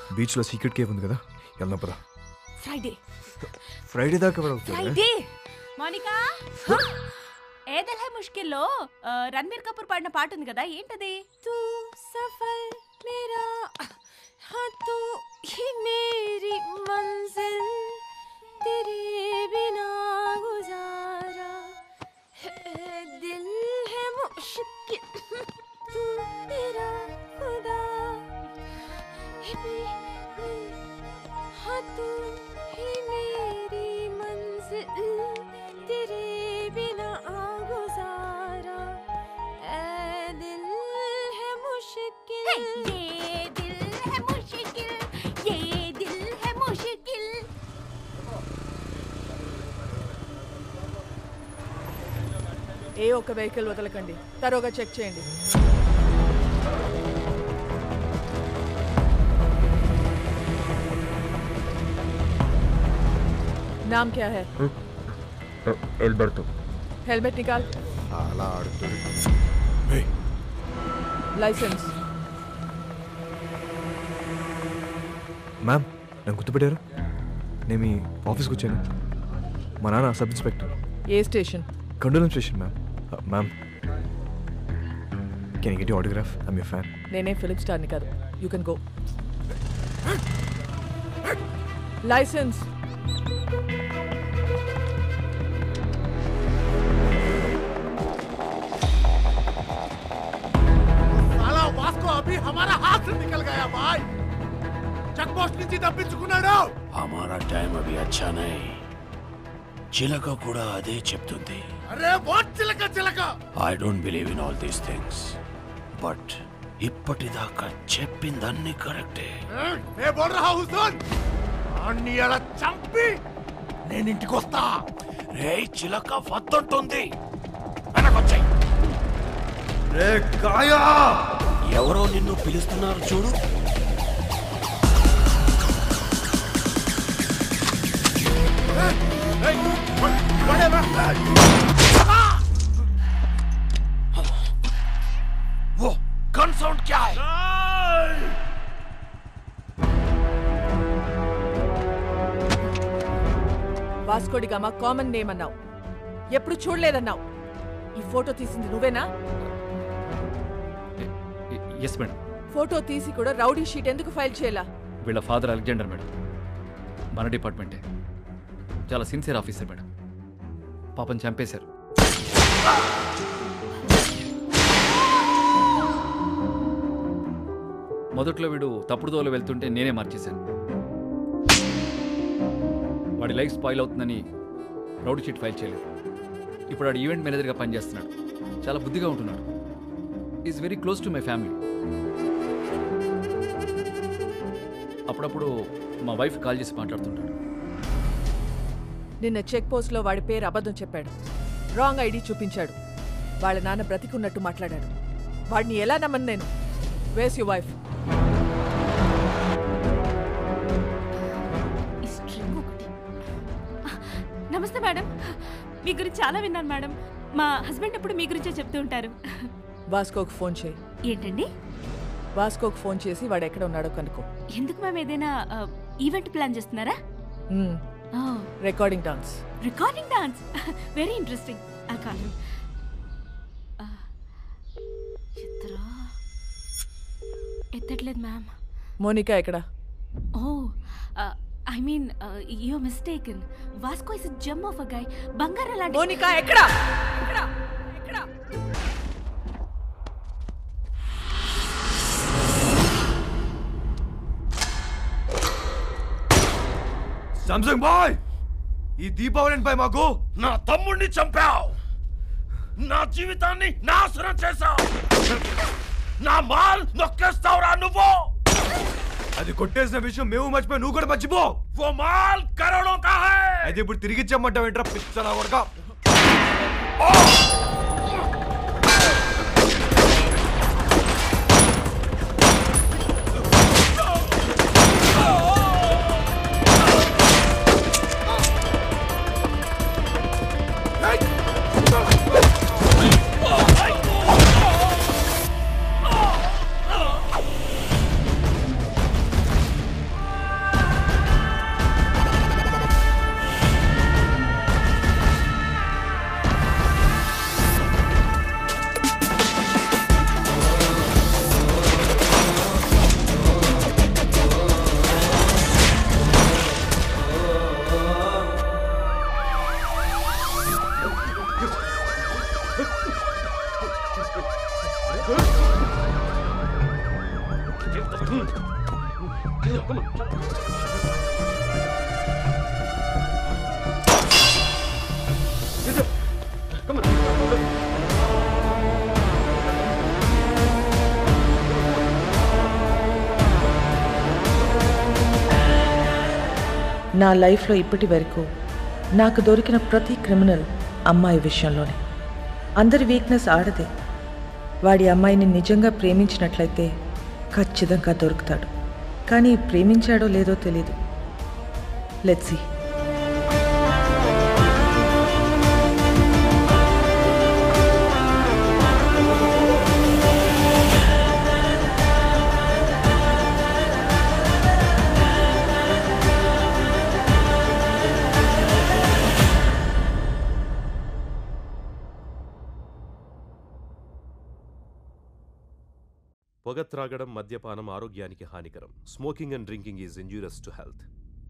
బీచ్లో సీక్రెట్ కేవ్ ఉంది కదా వెళ్దాం పదా ఫ్రైడే ఫ్రైడే దాకా ఎవరు అవుతారు ఫ్రైడే మోనికా ఏ దిల్ హై ముష్కిల్లో ఆ, రణబీర్ కపూర్ పాడిన పాట ఉంది కదా ఏంటది తూ సఫల్ మేరా हाँ तू ही मेरी मंजिल तेरे बिना गुजारा है दिल है मुश्किल तू मेरा खुदा है मेरी हाँ तू ही मेरी मंजिल तेरे बिना गुजारा ऐ दिल है मुश्किल ये दिल है मुश्किल ये दिल है मुश्किल ఏ ఒక్క వెహికల్ వదలకండి తరోగా చెక్ చేయండి नाम क्या है ఎల్బర్తో हेलमेट निकाल అలా ఆడుతుంది लाइसेंस మ్యామ్ నన్ను గుర్తుపెట్టారు నేను మీ ఆఫీస్కి వచ్చాను మా నాన్న సబ్ ఇన్స్పెక్టర్ ఏ station Candolim station ma'am ma'am can get you autograph I'm you fan నేనే ఫిలిప్ స్టార్ని కాదు యూ కెన్ గో లైసెన్స్ साला वास्को अभी हमारा हाथ से निकल गया भाई చెక్ పోస్ట్ నుంచి తప్పించుకున్నాడు हमारा टाइम अभी अच्छा नहीं చిలక కూడా అదే చెప్తుంది అరే వాట్ చిలక చిలక I don't believe in all these things but ఇప్పటిదాకా చెప్పిందన్నీ కరెక్టే ఏ బోల్ రహా హుసన్ అన్ని అలా చంపి నేను ఇంటికి వస్తా రే చిలక వద్దంటుంది వెనకొచ్చాయి రే కాయా ఎవరో నిన్ను పిలుస్తున్నారు చూడు वो गन साउंड क्या है వాస్కోడిగామా కామన్ నేమ్ అన్నావు ఎప్పుడు చూడలేదన్నావు ఈ ఫోటో తీసింది నువ్వేనా ఎస్ మేడం ఫోటో తీసి కూడా రౌడీ షీట్ ఎందుకు ఫైల్ చేయాలా వీళ్ళ ఫాదర్ అలెగ్జాండర్ మేడం మన డిపార్ట్మెంటే చాలా సిన్సియర్ ఆఫీసర్ మేడం పాపం చంపేశారు మొదట్లో వీడు తప్పుడు దోలు వెళ్తుంటే నేనే మార్చేశాను వాడి లైఫ్ స్పాయిల్ అవుతుందని రౌడ్ షీట్ ఫైల్ చేయలేదు ఇప్పుడు వాడు ఈవెంట్ మేనేజర్గా పనిచేస్తున్నాడు చాలా బుద్ధిగా ఉంటున్నాడు is very close to my family అప్పుడప్పుడు మా వైఫ్ కాల్ చేసి మాట్లాడుతుంటాడు నిన్న చెక్ పోస్ట్లో వాడి పేరు అబద్ధం చెప్పాడు రాంగ్ ఐడి చూపించాడు వాళ్ళ నాన్న బ్రతికున్నట్టు మాట్లాడాడు వాడిని ఎలా నమ్మను నేను వేస్ యు వైఫ్ ఈ string ఒకటి. నమస్తే మేడం మీ గురించి చాలా విన్నాను మేడం మా హస్బెండ్ ఎప్పుడు మీ గురించే చెప్తూ ఉంటారు వాస్కోకు ఫోన్ చేయి ఏంటండి వాస్కోకు ఫోన్ చేసి వాడు ఎక్కడ ఉన్నాడో కనుక్కో ఎందుకు మేము ఏదైనా ఈవెంట్ ప్లాన్ చేస్తున్నారా recording dance recording dance very interesting I call him ఎత్తట్లేదు మ్యామ్ మోనికా ఎక్కడ oh I mean you mistaken Vasco is gem of a guy బంగారం లాంటి మోనికా ఎక్కడ ఎక్కడ ఎక్కడ సామ్సంగ్ బాయ్ ఈ దీపావళిపై మాకు నా తమ్ముడిని చంపావు నా జీవితాన్ని నాశనం చేశావు నా మాల్ నొక్కేస్తావురా నువ్వు అది కొట్టేసిన విషయం మేము మర్చిపోయి నువ్వు కూడా మర్చిపో वो माल करोड़ों का है అయితే ఇప్పుడు తిరిగి ఇచ్చామంటావు ఏంట్రా పిచ్చనా కొడక నా లైఫ్లో ఇప్పటి వరకు నాకు దొరికిన ప్రతి క్రిమినల్ అమ్మాయి విషయంలోనే అందరి వీక్నెస్ ఆడదే వాడి అమ్మాయిని నిజంగా ప్రేమించినట్లయితే ఖచ్చితంగా దొరుకుతాడు కానీ ప్రేమించాడో లేదో తెలీదు లెట్సీ పొగ త్రాగడం మద్యపానం ఆరోగ్యానికి హానికరం smoking and drinking is injurious to health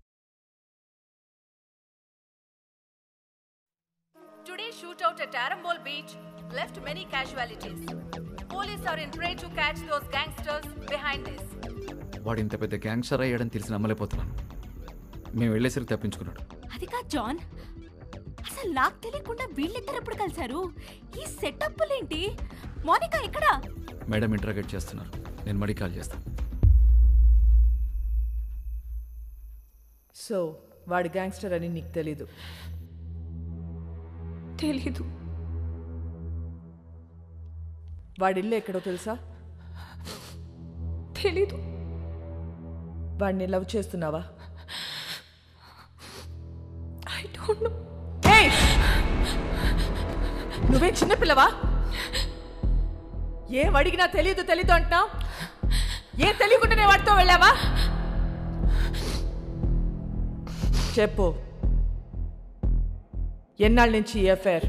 Today's shootout at Arambol Beach left many casualties. Police are in prey to catch those gangsters behind this. వాడు ఇంత పెద్ద గ్యాంగ్స్టర్ అయ్యాడని తెలిసి నమ్మలేకపోతున్నాను మేము వెళ్ళేసరికి తప్పించుకున్నాడు అది కాదు జాన్ అసలు నాకు తెలియకుండా వీళ్ళిద్దరు ఎప్పుడు కలిశారు ఈ సెటప్లేంటి మోనికా ఎక్కడ మేడం ఇంటరాగేట్ చేస్తున్నారు నేను మడి కాల్ చేస్తాను సో వాడి గ్యాంగ్స్టర్ అని నీకు తెలీదు తెలీదు వాడి ఇల్లు ఎక్కడో తెలుసా తెలీదు వాడిని లవ్ చేస్తున్నావా ఐ డోంట్ నో ఏయ్! నువ్వే చిన్నపిల్లవా ఏం అడిగినా తెలీదు తెలీదు అంటున్నావు ఏం తెలియకుండానే వాడితో వెళ్ళావా చెప్పు ఎన్నాళ్ళ నుంచి ఈ అఫేర్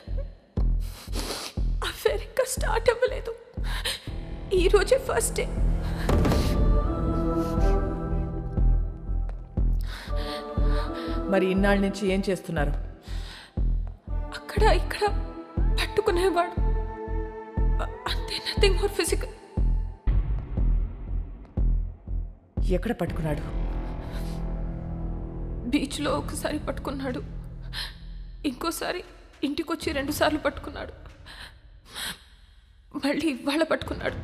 అఫేర్ ఇంకా స్టార్ట్ అవ్వలేదు ఈ రోజే ఫస్ట్ డే మరి ఇన్నాళ్ళ నుంచి ఏం చేస్తున్నారు అక్కడ ఇక్కడ పట్టుకునేవాడు అ- అంతే నథింగ్ మోర్ ఫిజికల్ ఎక్కడ పట్టుకున్నాడు బీచ్లో ఒకసారి పట్టుకున్నాడు ఇంకోసారి ఇంటికి వచ్చి రెండు సార్లు పట్టుకున్నాడు మళ్ళీ ఇవాళ పట్టుకున్నాడు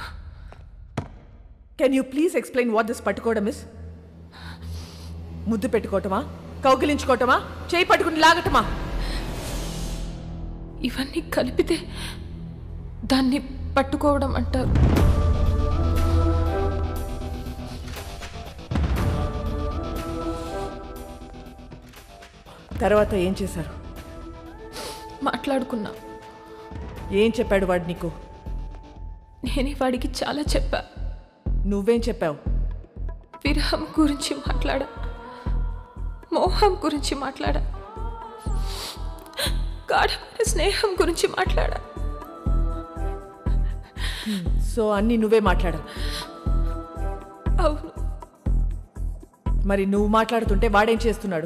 can you please explain what this పట్టుకోవడం ఇస్ ముద్దు పెట్టుకోవటమా కౌగిలించుకోవటమా చేయి పట్టుకుని లాగటమా ఇవన్నీ కలిపితే దాన్ని పట్టుకోవడం అంటారు తర్వాత ఏం చేశారు మాట్లాడుకున్నా ఏం చెప్పాడు వాడు నీకు నేనే వాడికి చాలా చెప్పా నువ్వేం చెప్పావు విరహం గురించి మాట్లాడా మోహం గురించి మాట్లాడా గాఢమైన స్నేహం గురించి మాట్లాడా సో అన్నీ నువ్వే మాట్లాడావు అవును మరి నువ్వు మాట్లాడుతుంటే వాడేం చేస్తున్నాడు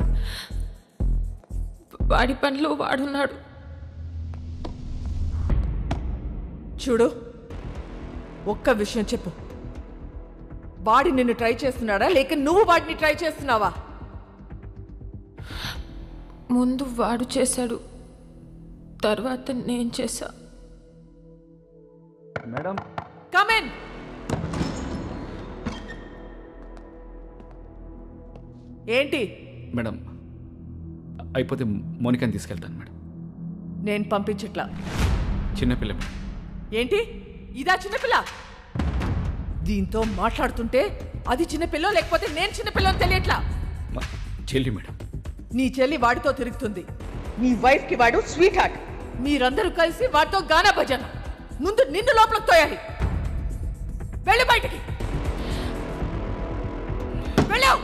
వాడి పనిలో వాడున్నాడు చూడు ఒక్క విషయం చెప్పు వాడి నిన్ను ట్రై చేస్తున్నాడా లేక నువ్వు వాడిని ట్రై చేస్తున్నావా ముందు వాడు చేశాడు తర్వాత నేను చేశా మేడం కమెన్ ఏంటి మేడం అయిపోతే మోనికాని తీసుకెళ్తాను మేడం నేను పంపించట్లా చిన్నపిల్ల మేడం ఏంటి ఇదా చిన్నపిల్ల దీంతో మాట్లాడుతుంటే అది చిన్నపిల్ల లేకపోతే నేను చిన్నపిల్ల అని తెలియట్లా మా చెల్లి మేడం నీ చెల్లి వాడితో తిరుగుతుంది నీ వైఫ్ కి వాడు స్వీట్ హార్ట్ మీరందరూ కలిసి వాడితో గానా భజన ముందు నిన్ను లోపలికి తోయాలి వెళ్ళు బయటికి వెళ్ళావు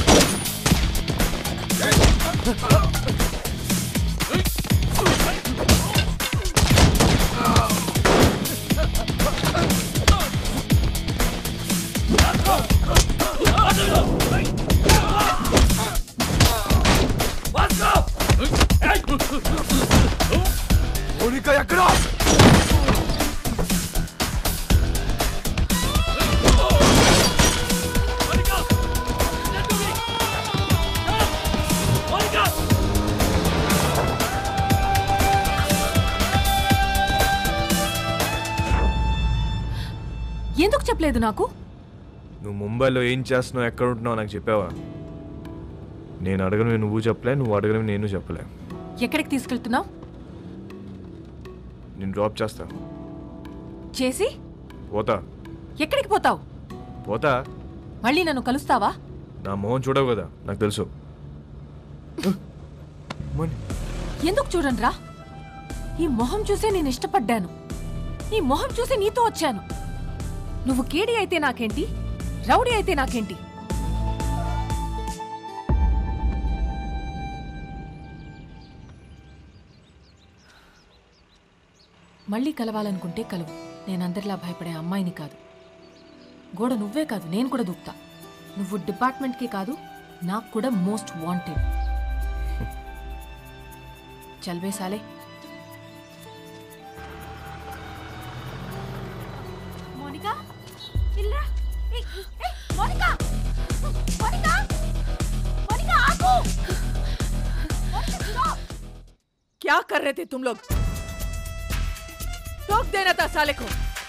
Hey! మోనికా ఎక్కడా ఎందుకు చెప్పలేదు నాకు నువ్వు ముంబైలో ఏం చేస్తున్నావు ఎక్కడ ఉంటున్నావు నాకు చెప్పావా నేను అడగను నువ్వు చెప్పలే నువ్వు అడగను నేను చెప్పలే ఎక్కడికి తీసుకెళ్తున్నావు నేను డ్రాప్ చేస్తా చేసి పోతా ఎక్కడికి పోతావు పోతా మళ్ళీ నన్ను కలుస్తావా నా మొహం చూడవు కదా నాకు తెలుసు ఎందుకు చూడండిరా ఈ మొహం చూసే నేను ఇష్టపడ్డాను ఈ మొహం చూసి నీతో వచ్చాను నువ్వు కేడి అయితే నాకేంటి రౌడీ అయితే నాకేంటి మళ్ళీ కలవాలనుకుంటే కలువు నేను అందరిలా భయపడే అమ్మాయిని కాదు గోడ నువ్వే కాదు నేను కూడా దూకుతా నువ్వు డిపార్ట్మెంట్కి కాదు నాకు కూడా మోస్ట్ వాంటెడ్ చల్వే సాలే మోనికా ఇల్రా ఏయ్, ఏయ్, మోనికా మోనికా మోనికా ఆగు మోనికా stop! क्या कर रहे थे तुम लोग टोक देना था साले को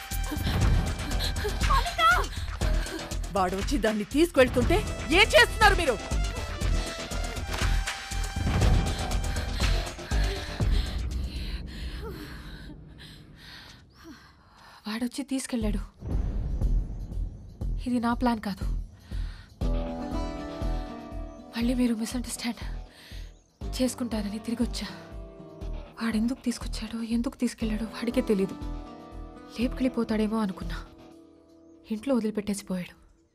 వాడు వచ్చి దాన్ని తీసుకెళ్తుంటే ఏం చేస్తున్నారు మీరు వాడొచ్చి తీసుకెళ్ళాడు ఇది నా ప్లాన్ కాదు మళ్ళీ మీరు మిస్అండర్స్టాండ్ చేసుకుంటారని తిరిగి వచ్చా వాడెందుకు తీసుకొచ్చాడో ఎందుకు తీసుకెళ్ళాడో వాడికే తెలీదు లేపుకెళ్ళిపోతాడేమో అనుకున్నా ఇంట్లో వదిలిపెట్టేసి పోయాడు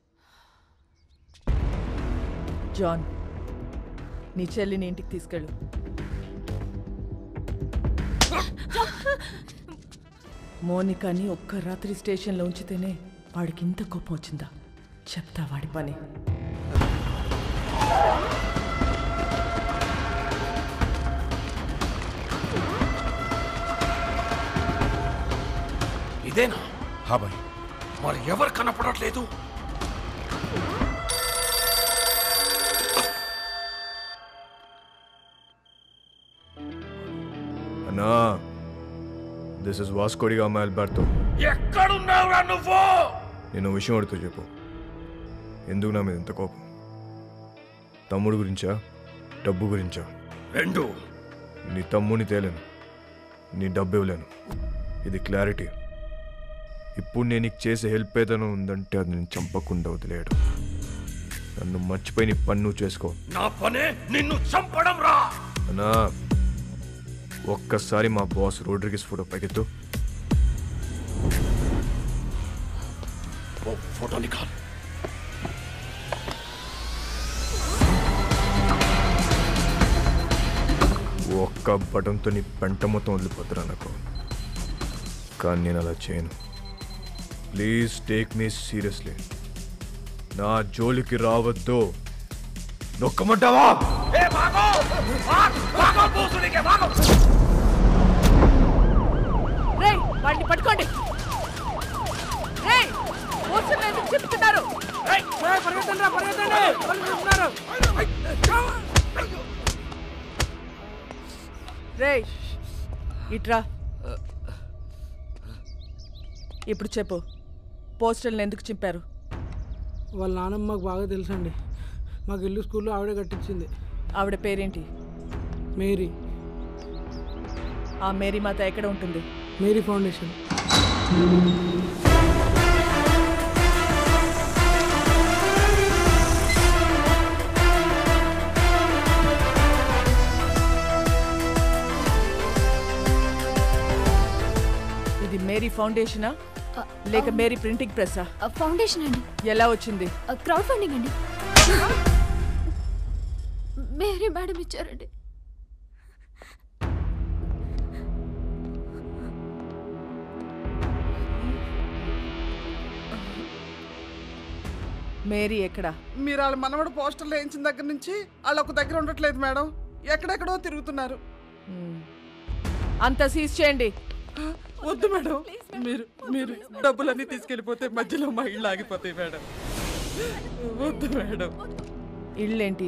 జాన్ నీ చెల్లిని ఇంటికి తీసుకెళ్ళు మోనికాని ఒక్క రాత్రి స్టేషన్లో ఉంచితేనే వాడికి ఇంత కోపం వచ్చిందా చెప్తా వాడి పని ఇదేనా హా భాయ్ మరి ఎవరు కనపడట్లేదు అన్నా దిస్ ఇస్ వాస్కోడిగా అమ్మాయి అల్బర్తో ఎక్కడున్నావురా నువ్వు నేను ఓ విషయం అడుగుతూ చెప్పు ఎందుకు నా మీద ఇంత కోపం తమ్ముడు గురించా డబ్బు గురించా రెండు నీ తమ్ముని తేలేను నీ డబ్బు ఇవ్వలేను ఇది క్లారిటీ ఇప్పుడు నేను నీకు చేసే హెల్ప్ ఏదైనా ఉందంటే అది నేను చంపకుండా వదిలేయడం నన్ను మర్చిపోయి నీ పని నువ్వు చేసుకో నా పనే నిన్ను చంపడం రా అన్నా ఒక్కసారి మా బాస్ రోడ్రిగిస్ ఫోటో పైకెత్తు ఓ ఫోటో నికాల్ ఒక్క బటన్తో నీ పెంట మొత్తం వదిలిపోతున్నా నాకు కానీ నేను అలా చేయను ప్లీజ్ టేక్ మీ సీరియస్లీ నా జోలికి రావద్దు నొక్కమంటావా ఏ భాగో భాగ్ భాగో పూసునికే భాగో రేయ్ వాడిని పట్టుకోండి రేయ్ మోసం ఎందుకు చెప్తున్నారు పరిగెత్తండి పరిగెత్తండి వాళ్ళు చూస్తున్నారు రేయ్ ఇట్రా ఇప్పుడు చెప్పు పోస్టల్ని ఎందుకు చింపారు వాళ్ళ నాన్నమ్మ మాకు బాగా తెలుసండి మాకు ఇల్లు స్కూల్లో ఆవిడే కట్టించింది ఆవిడ పేరేంటి మేరీ ఆ మేరీ మాత ఎక్కడ ఉంటుంది మేరీ ఫౌండేషన్ ఇది మేరీ ఫౌండేషనా లేక మేరీ ప్రింటింగ్ ప్రెస్సా ఫౌండేషన్ అండి ఎలా వచ్చింది క్రౌడ్ ఫండింగ్ అండి మేరీ మేడం ఇచ్చారండి మేరీ ఎక్కడ మీరు వాళ్ళ మనవడు పోస్టర్లు వేయించిన దగ్గర నుంచి వాళ్ళు ఒక దగ్గర ఉండట్లేదు మేడం ఎక్కడెక్కడో తిరుగుతున్నారు అంత సీజ్ చేయండి వద్దు మేడం మీరు మీరు డబ్బులన్నీ తీసుకెళ్ళిపోతే మధ్యలో మా ఇళ్ళు ఆగిపోతాయి మేడం వద్దు మేడం ఇళ్ళేంటి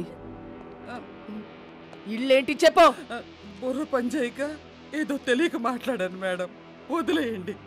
ఇళ్ళేంటి చెప్పు బుర్ర పనిచేయక ఏదో తెలియక మాట్లాడాను మేడం వదిలేయండి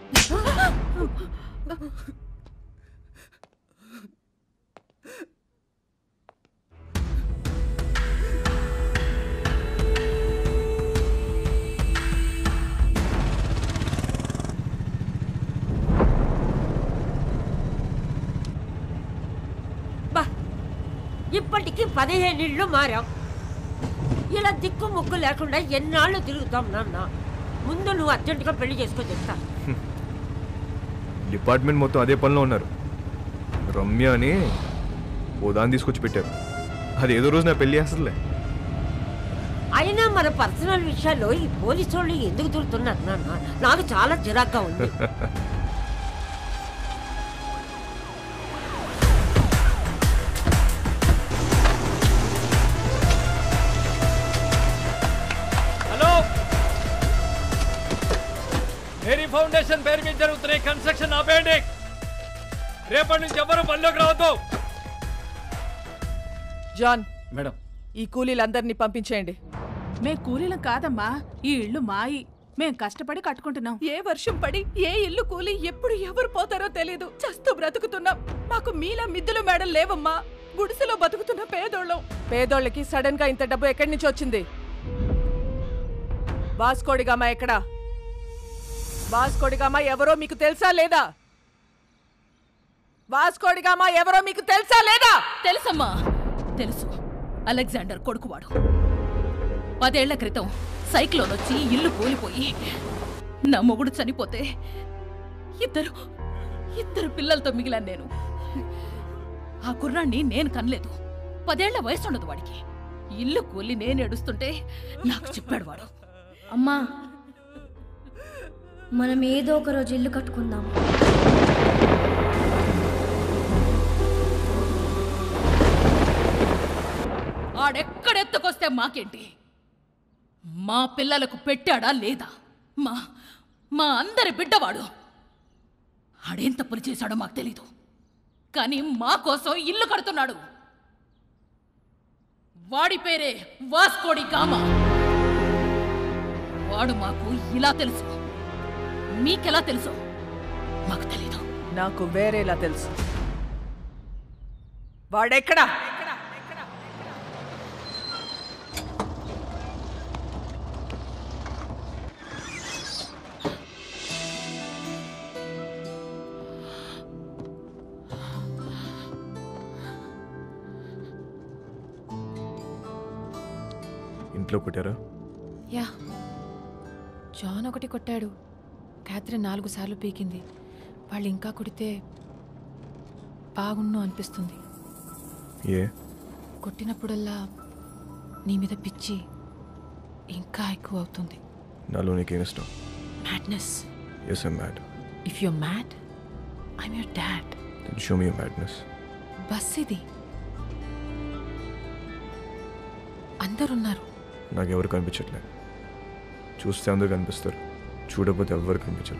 బా ఇప్పటికి పదిహేను ఇళ్ళు మారాం ఇలా దిక్కు ముక్కు లేకుండా ఎన్నాళ్ళు తిరుగుతాం నాన్న ముందు నువ్వు అర్జెంటుగా పెళ్లి చేసుకో చెప్తా డిపార్ట్మెంట్ మొత్తం అదే పనిలో ఉన్నారు రమ్య అని ఓ దాన్ని తీసుకొచ్చి పెట్టారు అది ఏదో రోజు నా పెళ్లి చేస్తుందిలే అయినా మన పర్సనల్ విషయాల్లో ఈ పోలీసు వాళ్ళు ఎందుకు తిరుగుతున్నారు నాన్న నాకు చాలా చిరాగ్గా ఉంది హలో మేరీ ఫౌండేషన్ పేరు మీద జరుగుతున్న ఈ కన్స్ట్రక్షన్ ఆపేయండి రేపటి నుంచి ఎవరు పనిలోకి రావద్దు జాన్ మేడం ఈ కూలీలందరినీ పంపించేయండి మేం కూలీలం కాదమ్మా ఈ ఇల్లు మాయి మేం కష్టపడి కట్టుకుంటున్నాం ఏ వర్షం పడి ఏ ఇల్లు కూలి ఎప్పుడు ఎవరు పోతారో తెలీదు చస్తూ బ్రతుకుతున్నాం మాకు మీలా మిద్దులు మేడం లేవమ్మా గుడిసెలో బతుకుతున్న పేదోళ్ళం పేదోళ్ళకి సడన్ గా ఇంత డబ్బు ఎక్కడి నుంచి వచ్చింది వాస్కోడిగామా ఎక్కడా వాస్కోడిగామా ఎవరో మీకు తెలుసా లేదా వాస్కోడిగామా ఎవరో మీకు తెలుసా లేదా తెలుసమ్మా తెలుసు అలెగ్జాండర్ కొడుకువాడు పదేళ్ల క్రితం సైక్లోన్ వచ్చి ఇల్లు కూలిపోయి నా మొగుడు చనిపోతే ఇద్దరు ఇద్దరు పిల్లలతో మిగిలాను నేను ఆ కుర్రాన్ని నేను కనలేదు పదేళ్ల వయసు ఉండదు వాడికి ఇల్లు కూలి నేను ఏడుస్తుంటే నాకు చెప్పాడు వాడు అమ్మా మనం ఏదో ఒక రోజు ఇల్లు కట్టుకుందాం ఆడెక్కడెత్తుకొస్తే మాకేంటి మా పిల్లలకు పెట్టాడా లేదా మా మా అందరి బిడ్డవాడు ఆడేం తప్పులు చేశాడో మాకు తెలీదు కానీ మా కోసం ఇల్లు కడుతున్నాడు వాడి పేరే వాస్కోడి గామ వాడు మాకు ఇలా తెలుసు మీకెలా తెలుసు మాకు తెలీదు నాకు వేరేలా తెలుసు వాడెక్కడా ఇంట్లో కొట్టారా యా జాన్ ఒకటి కొట్టాడు క్యాథరిన్ నాలుగు సార్లు పీకింది వాళ్ళు ఇంకా కొడితే బాగున్ను అనిపిస్తుంది ఏ కొట్టినప్పుడల్లా నీ మీద పిచ్చి ఇంకా ఎక్కువ అవుతుంది నాలో నీకేం ఇష్టం madness yes I'm mad if you mad I'm your dad then show me madness బస్ ఇది అందరున్నారు నాకెవరు కనిపించట్లేదు చూస్తే అందరు కనిపిస్తారు చూడకపోతే ఎవరు కనిపించరు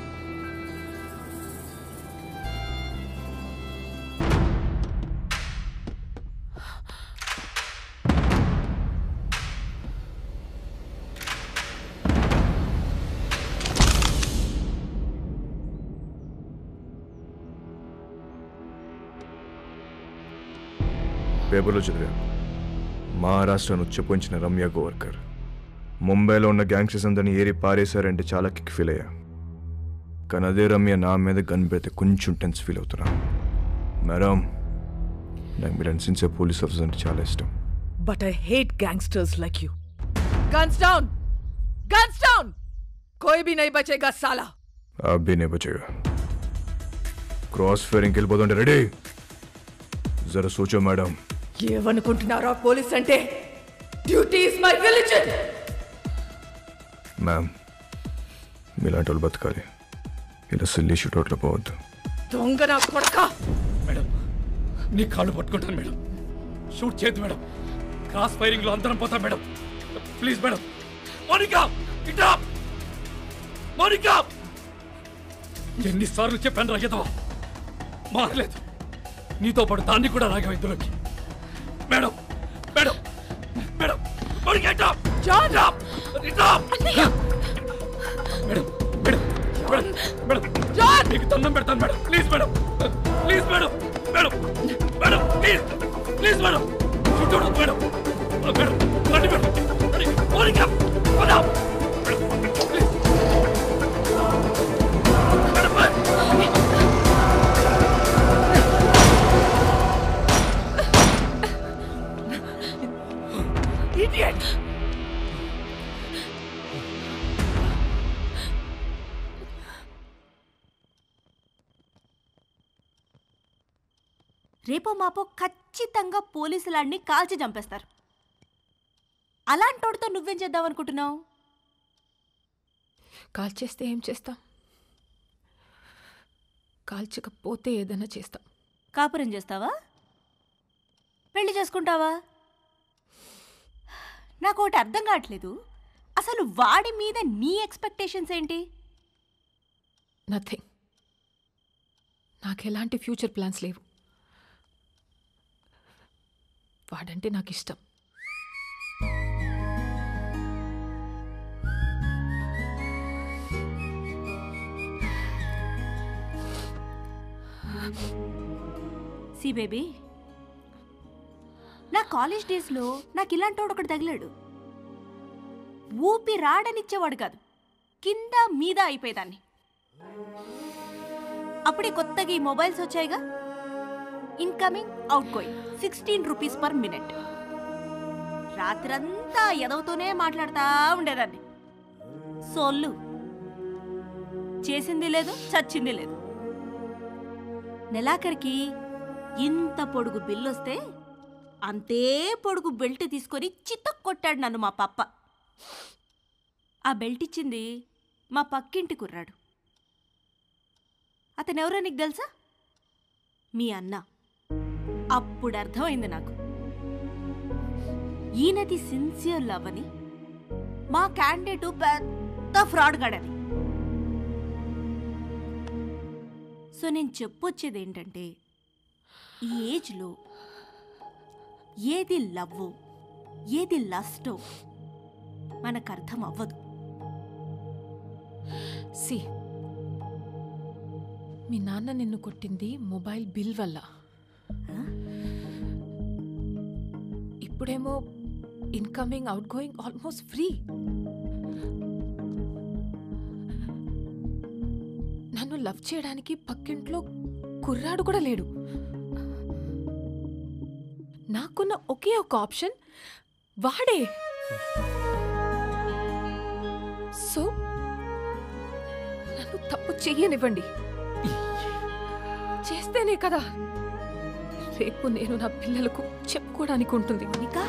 పేపర్లో చదివా మహారాష్ట్రను ఉచ్చపోంచిన రమ్య గోవర్కర్ ముంబైలో ఉన్న గ్యాంగ్స్టర్స్ అందరిని ఏరి పారేశారంటే చాలా కిక్ ఫీల్ అయ్యా కానీ అదే రమ్య నా మీద గన్ పెడితే కొంచెం టెన్స్ ఫీల్ అవుతున్నా మేడం నాకు మీరు అనిసించే పోలీస్ ఆఫీసర్ అంటే చాలా ఇష్టం But I hate gangsters like you. Guns down! Guns down! कोई भी नहीं बचेगा साला आप भी नहीं बचेगा క్రాస్ ఫైరింగ్కి వెళ్ళిపోతుంటే రెడీ జర సోచో మేడం ఏమనుకుంటున్నారా పోలీస్ అంటే duty is my religion ma'am మీలాంటి వాళ్ళు బతకాలి ఇలా సిల్లీ షూట్అవుట్లో పోవద్దు దొంగ నా కొడక మేడం నీ కాళ్ళు పట్టుకుంటాను మేడం షూట్ చేయదు మేడం క్రాస్ ఫైరింగ్ లో అందరం పోతాం మేడం ప్లీజ్ మేడం మోనికా ఇటా మోనికా ఎన్నిసార్లు చెప్పాను రాగేదో మారలేదు నీతో పాటు దాన్ని కూడా రాగా ఇందులోకి మేడం మేడం మేడం మోనికా ఇటా జాన్ ఇటా madam madam madam madam John మీకు దండం పెడతాను madam please madam please madam madam madam please please madam చూడదు మేడం మేడం రండి మేడం రండి. Monica madam Idiot! రేపో మాపో ఖచ్చితంగా పోలీసులాడిని కాల్చి చంపేస్తారు అలాంటోడితో నువ్వేం చేద్దాం అనుకుంటున్నావు కాల్చేస్తే ఏం చేస్తాం కాల్చకపోతే ఏదైనా చేస్తాం కాపురం చేస్తావా పెళ్లి చేసుకుంటావా నాకు ఒకటి అర్థం కావట్లేదు అసలు వాడి మీద నీ ఎక్స్పెక్టేషన్స్ ఏంటి నథింగ్ నాకు ఎలాంటి ఫ్యూచర్ ప్లాన్స్ లేవు వాడంటే నాకు ఇష్టం సి బేబీ నా కాలేజ్ డేస్లో నాకు ఇలాంటోడు ఒకటి తగిలాడు ఊపి రాడనిచ్చేవాడు కాదు కింద మీద అయిపోయేదాన్ని అప్పుడే కొత్తగా ఈ మొబైల్స్ వచ్చాయిగా incoming outgoing sixteen rupees per minute రాత్రంతా ఎదవుతూనే మాట్లాడుతూ ఉండేదాన్ని సొల్లు చేసింది లేదు చచ్చింది లేదు నెలాఖరికి ఇంత పొడుగు బిల్లు వస్తే అంతే పొడుగు బెల్ట్ తీసుకొని చిత్త కొట్టాడు నన్ను మా పప్ప ఆ బెల్ట్ ఇచ్చింది మా పక్కింటి కుర్రాడు అతనెవరో నీకు తెలుసా మీ అన్న అప్పుడు అర్థమైంది నాకు ఈయనది సిన్సియర్ లవ్ అని మా క్యాండిడేటు పెద్ద ఫ్రాడ్ గాడని సో నేను చెప్పొచ్చేది ఏంటంటే ఈ ఏజ్లో ఏది లవ్వో ఏది లస్టో మనకు అర్థం అవ్వదు సి మీ నాన్న నిన్ను కొట్టింది మొబైల్ బిల్ వల్ల ఇప్పుడేమో incoming outgoing almost free నన్ను లవ్ చేయడానికి పక్కింట్లో కుర్రాడు కూడా లేడు నాకున్న ఒకే ఒక ఆప్షన్ వాడే సో నన్ను తప్పు చెయ్యనివ్వండి చేస్తేనే కదా రేపు నేను నా పిల్లలకు చెప్పుకోవడానికి ఉంటుంది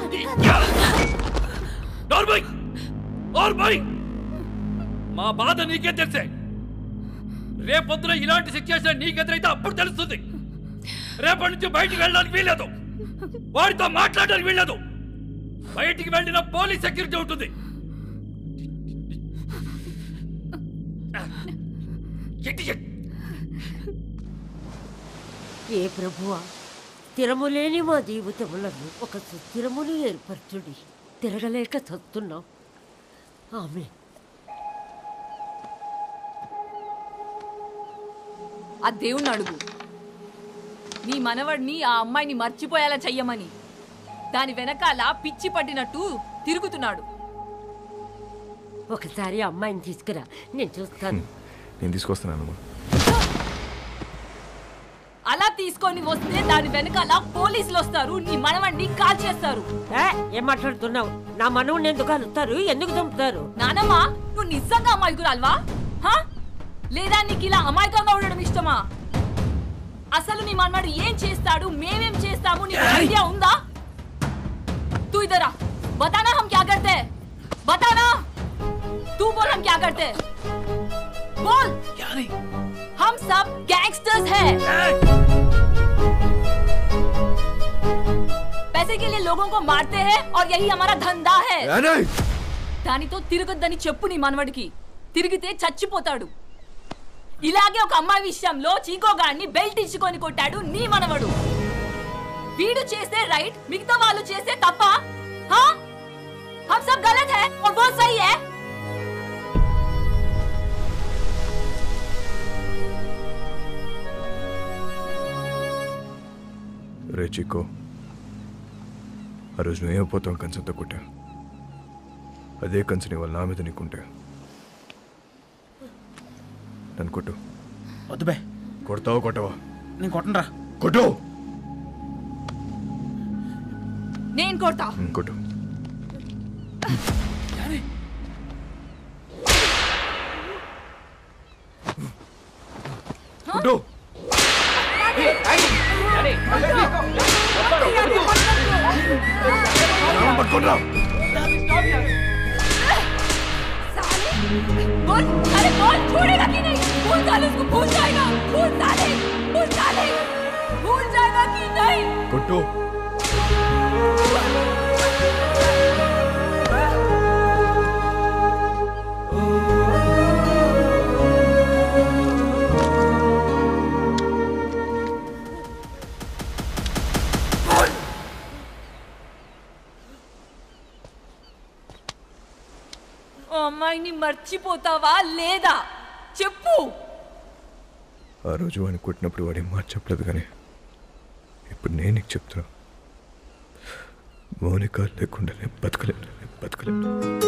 నార్మల్ నార్మల్ మా బాధ నీకే తెలిసే రేపొద్దున ఇలాంటి సిచ్యువేషన్ నీకెదురైతే అప్పుడు తెలుస్తుంది రేపటి నుంచి బయటికి వెళ్ళడానికి వీల్లేదు వాడితో మాట్లాడడానికి వీల్లేదు బయటికి వెళ్ళిన పోలీస్ సెక్యూరిటీ ఉంటుంది Idiot! ఏ ప్రభువా స్థిరము లేని మా జీవితములను ఒక సుస్థిరమును ఏర్పరచుడి తిరగలేక చస్తున్నాం ఆమె ఆ దేవుణ్ణి అడుగు నీ మనవడిని ఆ అమ్మాయిని మర్చిపోయేలా చెయ్యమని దాని వెనకాల పిచ్చి పట్టినట్టు తిరుగుతున్నాడు ఒకసారి ఆ అమ్మాయిని తీసుకురా నేను చూస్తాను నేను తీసుకొస్తున్నానమ్మా అలా తీసుకొని వస్తే దాని వెనకాల పోలీసులు వస్తారు నీ మనవడిని కాల్ చేస్తారు ఏ, ఏం మాట్లాడుతున్నావు నా మనవుని ఎందుకు కలుస్తారు ఎందుకు చంపుతారు నానమ్మ నువ్వు నిజంగా అమాయకురాల్వా హా? లేదా నీకు ఇలా అమాయకంగా ఉండడం ఇష్టమా అసలు నీ మనవాడు ఏం చేస్తాడు మేమేం చేస్తాము నీకు ఐడియా ఉందా तू इधर आ बताना हम क्या करते हैं बताना तू बोल हम क्या करते हैं बोल हम सब गैंगस्टर्स हैं पैसे के लिए लोगों को मारते हैं और यही हमारा धंधा है దానితో తిరగొద్దని చెప్పు నీ మనవడికి తిరిగితే చచ్చిపోతాడు ఇలాగే ఒక అమ్మాయి విషయంలో చీకోగాడిని బెల్ట్ ఇచ్చుకొని కొట్టాడు నీ మనవడు వీడు చేస్తే రైట్ మిగతా వాళ్ళు చేస్తే తప్ప हाँ? हम सब गलत है और वो सही है రే చిక్కో ఆ రోజు నువ్వేమైపోతావు కంచంతో కొట్టా అదే కంచని వాళ్ళ నా మీద నీకుంటే నన్ను కొట్టు వద్దు బే కొడతావా కొట్టవా నేను కొట్టనరా కొట్టు నేను కొడతా ఉమ్, కొట్టు కొట్టు పట్టుకోండి बोल अरे बोल छोड़ेगा कि नहीं भूल साले उसको भूल जाएगा भूल साले भूल साले भूल जाएगा कि नहीं కొట్టు ఓ అమ్మాయిని మర్చిపోతావా లేదా చెప్పు ఆ రోజు వాడిని కొట్టినప్పుడు వాడేం మాట చెప్పలేదు కానీ ఇప్పుడు నేను నీకు చెప్తున్నా మౌనిక లేకుండా నేను బతకలేను నేను బతకలేను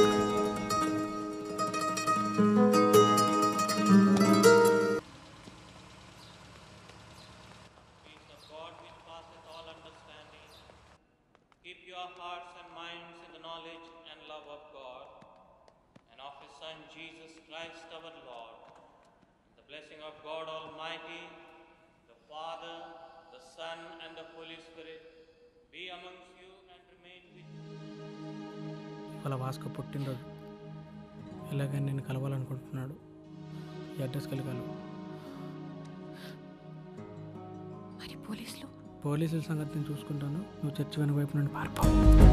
Keep your hearts and minds in the knowledge and love of God and of His Son Jesus Christ our Lord. The blessing of God Almighty, the Father, the Son, and the Holy Spirit be amongst you and remain with you. వాళ్ళ Vasco పుట్టినరోజు ఎలాగైనా నేను కలవాలనుకుంటున్నాడు ఈ అడ్రస్కి వెళ్ళి కలవు మరి పోలీసులు పోలీసుల సంగతి నేను చూసుకుంటాను నువ్వు చర్చి వెనుక వైపు నుండి పారిపో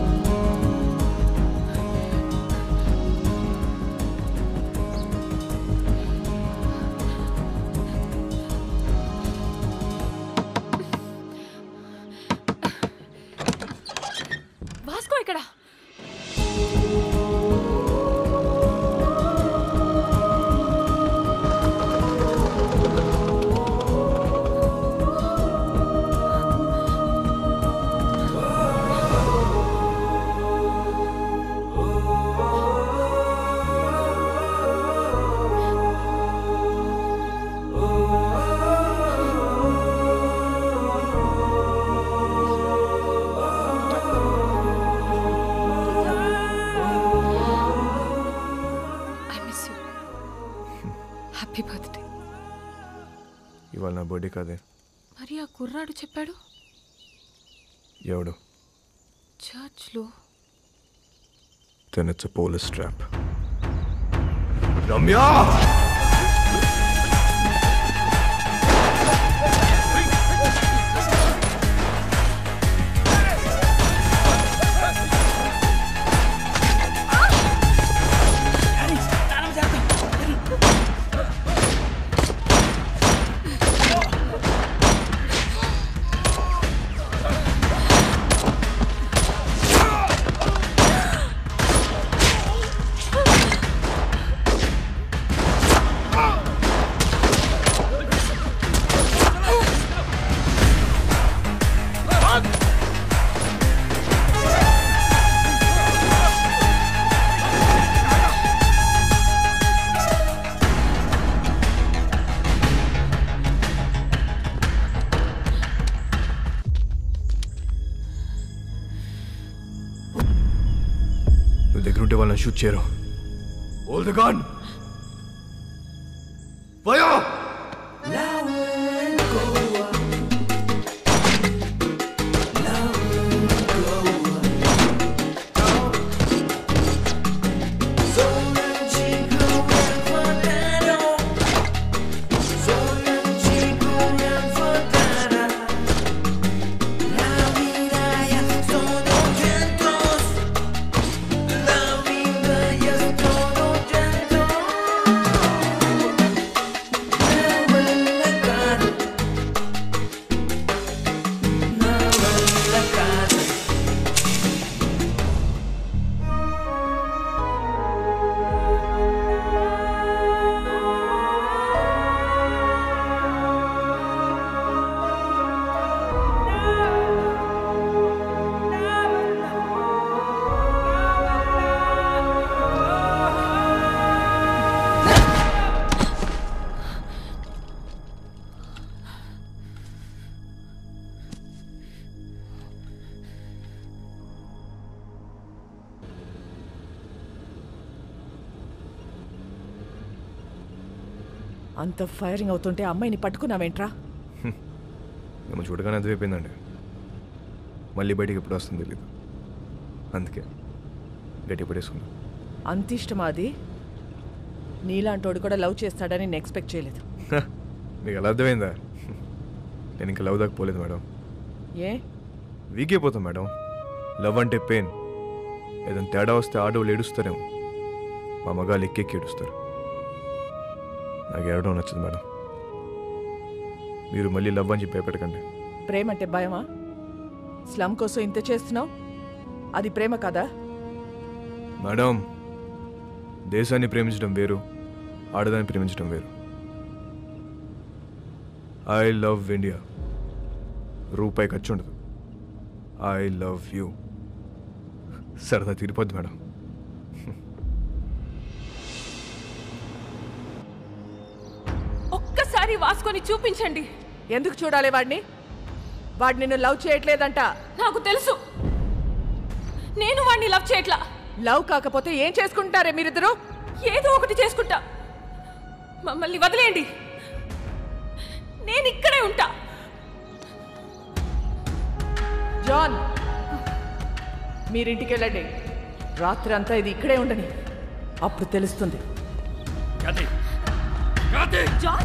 వాస్కో ఇక్కడ I miss you happy birthday ఇవాళ నా బర్త్డే కాదే మరి ఆ కుర్రాడు చెప్పాడు ఎవడు చర్చ్లో then it's a police trap. Ramya నువ్వు దగ్గర ఉంటే వాళ్ళని షూట్ చేయరు Hold the gun! Fire! La vida ya అంత ఫైరింగ్ అవుతుంటే అమ్మాయిని పట్టుకున్నావేంట్రా మేము చూడగానే అర్థమైపోయిందండి మళ్ళీ బయటికి ఎప్పుడు వస్తుంది తెలీదు అందుకే గట్టి పడేసుకున్నాం అంత ఇష్టమా అది నీలాంటోడు కూడా లవ్ చేస్తాడని నేను ఎక్స్పెక్ట్ చేయలేదు హ, మీకు ఎలా అర్థమైందా నేను ఇంకా లవ్ దాకా పోలేదు మేడం ఏ వీక్ అయిపోతాం మేడం లవ్ అంటే పెయిన్ ఏదైనా తేడా వస్తే ఆడవాళ్ళు ఏడుస్తారేమో మా మగాళ్ళు ఎక్కెక్కి ఏడుస్తారు నాకు ఏడవడం నచ్చదు మేడం మీరు మళ్ళీ లవ్ అని చెప్పి భయపెట్టకండి ప్రేమ అంటే భయమా స్లమ్ కోసం ఇంత చేస్తున్నావు అది ప్రేమ కదా మేడం దేశాన్ని ప్రేమించడం వేరు ఆడదాన్ని ప్రేమించడం వేరు ఐ లవ్ ఇండియా రూపాయి ఖర్చు ఉండదు ఐ లవ్ యూ సరదా తీరిపోద్ది మేడం ఒక్కసారి వాసుకొని చూపించండి ఎందుకు చూడాలి వాడిని వాడు నిన్ను లవ్ చేయట్లేదంట నాకు తెలుసు నేను వాడిని లవ్ చేయట్లా లవ్ కాకపోతే ఏం చేసుకుంటారే మీరిద్దరు ఏదో ఒకటి చేసుకుంటా మమ్మల్ని వదిలేయండి నేను ఇక్కడే ఉంటా జాన్ మీరింటికి వెళ్ళండి రాత్రి అంతా ఇది ఇక్కడే ఉండని అప్పుడు తెలుస్తుంది జాన్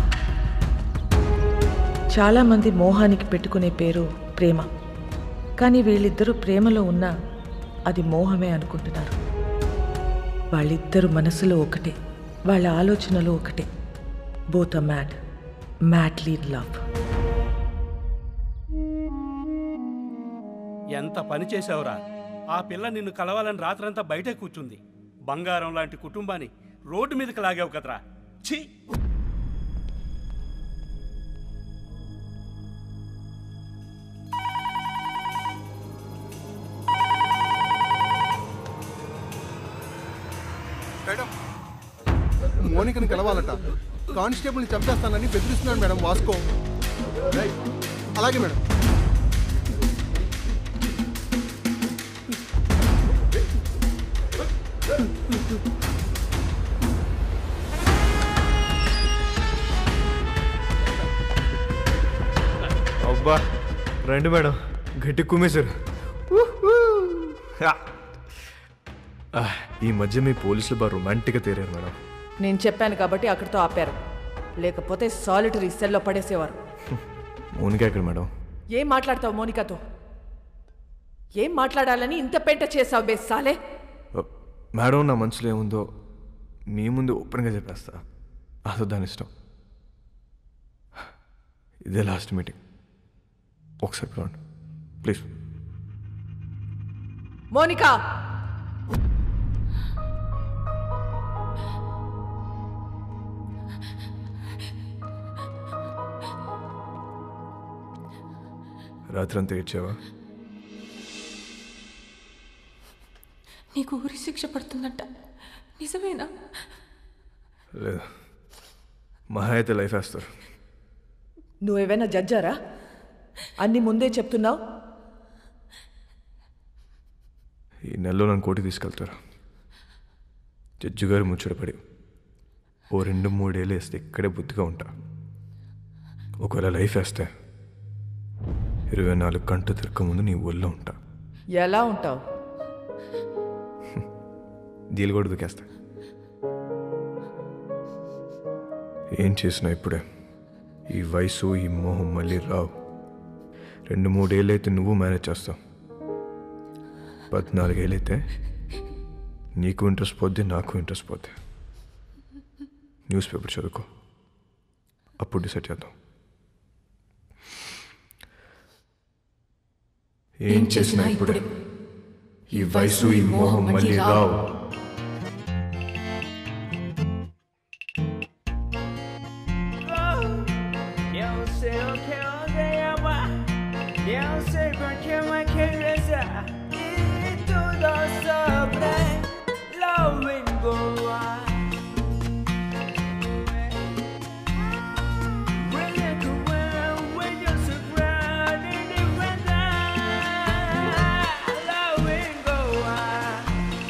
చాలామంది మోహానికి పెట్టుకునే పేరు ప్రేమ కానీ వీళ్ళిద్దరూ ప్రేమలో ఉన్నా అది మోహమే అనుకుంటున్నారు వాళ్ళిద్దరు మనసులో ఒకటే వాళ్ళ ఆలోచనలు ఒకటే both a mad madly love ఎంత పని చేసావురా ఆ పిల్ల నిన్ను కలవాలని రాత్రంతా బయటే కూర్చుంది బంగారం లాంటి కుటుంబాన్ని రోడ్డు మీదకి లాగావు కదరా ఛీ మేడం మోనికని కలవాలట కానిస్టేబుల్ని చంపేస్తానని బెదిరిస్తున్నాడు మేడం వాస్కో రైట్. అలాగే మేడం అబ్బా రండి మేడం గట్టి కుమ్మేశారు ఆ, ఈ మధ్య మీ పోలీసులు బాగా రొమాంటిక్గా తేరారు మేడం నేను చెప్పాను కాబట్టి అక్కడితో ఆపారు లేకపోతే సాలిటరీ సెల్లో పడేసేవారు మౌనిక ఎక్కడ మేడం ఏం మాట్లాడతావు మోనికాతో ఏం మాట్లాడాలని ఇంత పెంట చేసావు బే సాలే ఆ, మేడం నా మనసులో ఏముందో మీ ముందు ఓపెన్గా చెప్పేస్తా అదో దాని ఇష్టం ఇదే లాస్ట్ మీటింగ్ ఒకసారి పిలవండి ప్లీజ్ మోనికా రాత్రి అంతా ఏడ్చావా నీకు ఊరి శిక్ష పడుతుందంట నిజమేనా లేదు మహా అయితే లైఫ్ వేస్తారు నువ్వేమైనా జడ్జారా అన్ని ముందే చెప్తున్నావు ఈ నెలలో నన్ను కోటి తీసుకెళ్తారు జడ్జి గారు ముచ్చటపడి ఓ రెండు మూడేళ్ళు వేస్తే ఇక్కడే బుద్ధిగా ఉంటా ఒకవేళ లైఫ్ వేస్తే ఇరవై నాలుగు గంటలు తిరగక ముందు నీ ఒళ్ళో ఉంటా ఎలా ఉంటావు దీలు కూడా దుకేస్తా ఏం చేసినా ఇప్పుడే ఈ వయసు ఈ మోహం మళ్ళీ రావు రెండు మూడేళ్ళైతే నువ్వు మేనేజ్ చేస్తావు పద్నాలుగేళ్ళైతే నీకు ఇంట్రెస్ట్ పోద్ది నాకు ఇంట్రెస్ట్ పోద్ది న్యూస్ పేపర్ చదువుకో అప్పుడు డిసైడ్ చేద్దాం ఏం చేసినా ఇప్పుడే ఈ వయసు ఈ మోహం మళ్ళీ రావు Eu sei o que eu ama, eu sei porque me quieres y todo sobre loving go on. When you come around, when you surround in the weather, loving go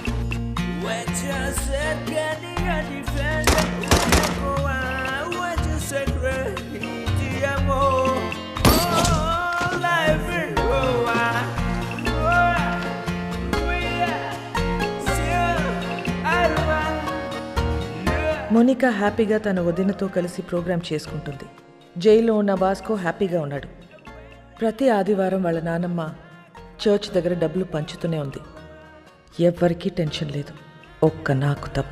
on. When you said, can you defend it? When you go on, when you Monika హ్యాపీగా తన వదినతో కలిసి programme చేసుకుంటుంది జైల్లో ఉన్న Vasco హ్యాపీగా ఉన్నాడు ప్రతి ఆదివారం వాళ్ళ నానమ్మ చర్చ్ దగ్గర డబ్బులు పంచుతూనే ఉంది ఎవ్వరికీ టెన్షన్ లేదు ఒక్క నాకు తప్ప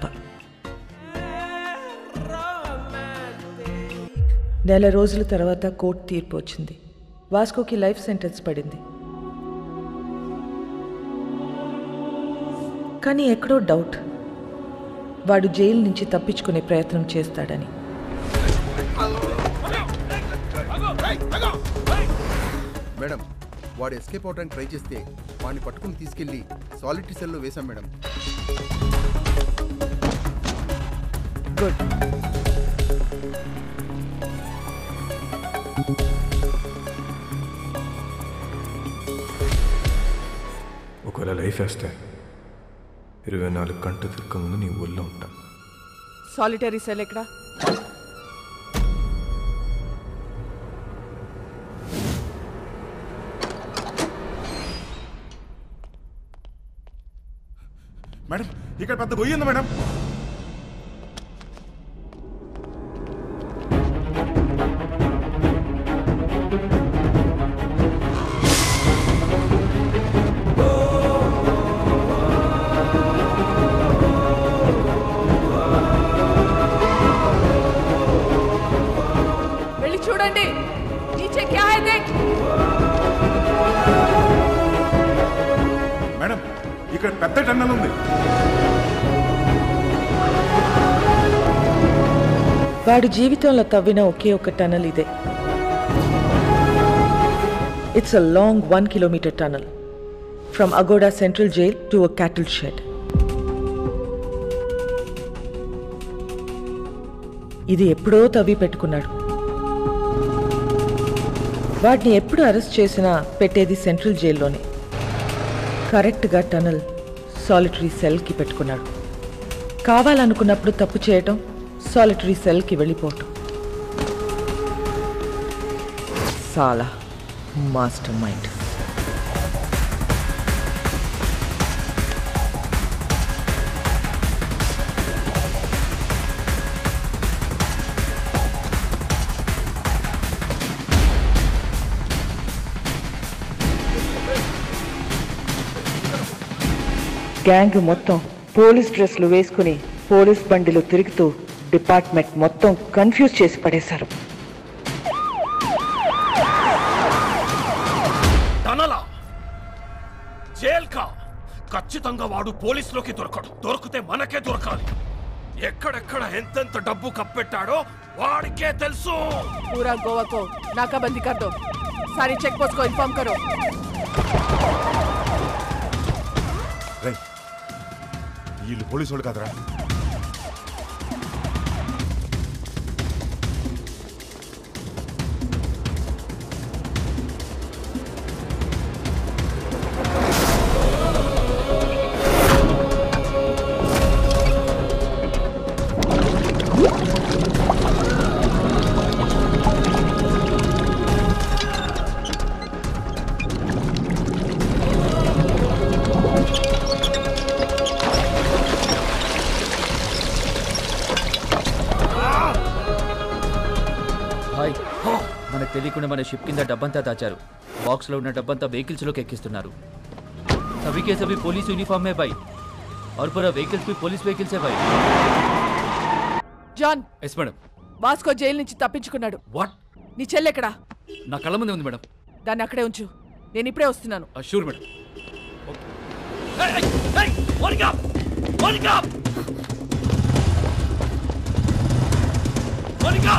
నెల రోజుల తర్వాత కోర్టు తీర్పు వచ్చింది వాస్కోకి లైఫ్ సెంటెన్స్ పడింది కానీ ఎక్కడో డౌట్ వాడు జైలు నుంచి తప్పించుకునే ప్రయత్నం చేస్తాడని మేడం వాడు ఎస్కేప్ అవడానికి ట్రై చేస్తే వాడిని పట్టుకుని తీసుకెళ్లి సాలిటరీ సెల్లో వేశాం మేడం గుడ్ ఒకవేళ లైఫ్ వేస్తే ఇరవై నాలుగు గంటలు తిరగ ముందు నీ ఊళ్ళో ఉంటా సాలిటరీ సెల్ ఎక్కడ మేడం ఇక్కడ పెద్ద గొయ్యి ఉంది మేడం వెళ్ళి చూడండి నీచే క్యా హై దేఖ్ మేడం ఇక్కడ పెద్ద టన్నల్ ఉంది వాడు జీవితంలో తవ్విన ఒకే ఒక టనల్ ఇదే it's a long one kilometre tunnel from Aguada central jail to a cattle shed ఇది ఎప్పుడో తవ్వి పెట్టుకున్నాడు వాటిని ఎప్పుడు అరెస్ట్ చేసినా పెట్టేది సెంట్రల్ జైల్లోనే కరెక్ట్గా టనల్ సాలిటరీ సెల్కి పెట్టుకున్నాడు కావాలనుకున్నప్పుడు తప్పు చేయటం సాలిటరీ సెల్కి వెళ్ళిపోవటం సాలా మాస్టర్ మైండ్ గ్యాంగ్ మొత్తం పోలీస్ డ్రెస్లు వేసుకుని పోలీస్ బండిలో తిరుగుతూ డిపార్ట్మెంట్ మొత్తం కన్ఫ్యూజ్ చేసి పడేశారు టనలా జైల్ కా ఖచ్చితంగా వాడు పోలీసులోకి దొరకడు దొరికితే మనకే దొరకాలి ఎక్కడెక్కడ ఎంతెంత డబ్బు కప్పెట్టాడో వాడికే తెలుసు पूरा गोवा को नाकाबंदी कर दो सारी चेक पोस्ट को इन्फॉर्म करो రేయ్, వీళ్ళు పోలీసు వాళ్ళు కాదురా హాయ్ మనకు తెలియకుండా మన షిప్ కింద డబ్బంతా దాచారు బాక్స్లో ఉన్న డబ్బంతా వెహికల్స్లోకి ఎక్కిస్తున్నారు सभी के सभी पुलिस यूनिफॉर्म में भाई और पूरा व्हीकल्स भी पुलिस व्हीकल्स है भाई John yes madam Vasco jail నుంచి తప్పించుకున్నాడు వాట్ నీ చెల్లెక్కడా నా కళ్ళ ముందే ఉంది మేడం దాన్ని అక్కడే ఉంచు నేను ఇప్పుడే వస్తున్నాను sure madam Monica! Monica! Monica!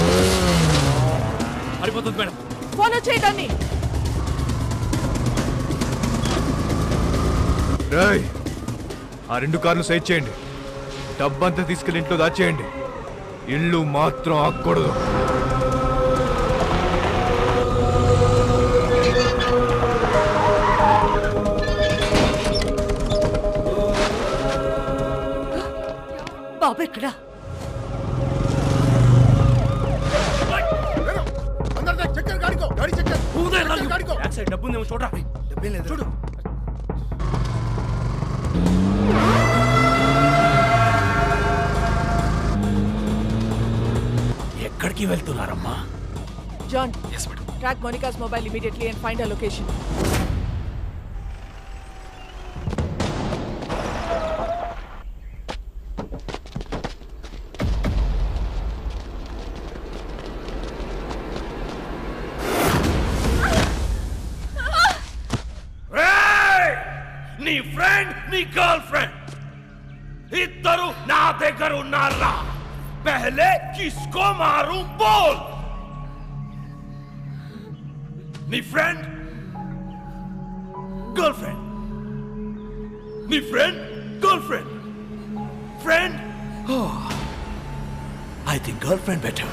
పడిపోతుంది మేడం ఫాలో చేయడాన్ని రేయ్ ఆ రెండు కార్లు సైడ్ చేయండి డబ్బంతా తీసుకెళ్ళి ఇంట్లో దాచేయండి ఇల్లు మాత్రం ఆక్కూడదు బాబు ఎక్కడా బ్యాక్ సైడ్ డబ్బు ఉందేమో చూడరా చూడు ఎక్కడికి వెళ్తున్నారమ్మా John track Monica's mobile immediately and find a location రేయ్! నీ ఫ్రెండ్ నీ గర్ల్ ఫ్రెండ్ ఇద్దరు నా దగ్గర ఉన్నారా పహలే కిస్కో మారు బోల్ నీ ఫ్రెండ్ గర్ల్ ఫ్రెండ్ నీ friend girlfriend friend I think girlfriend better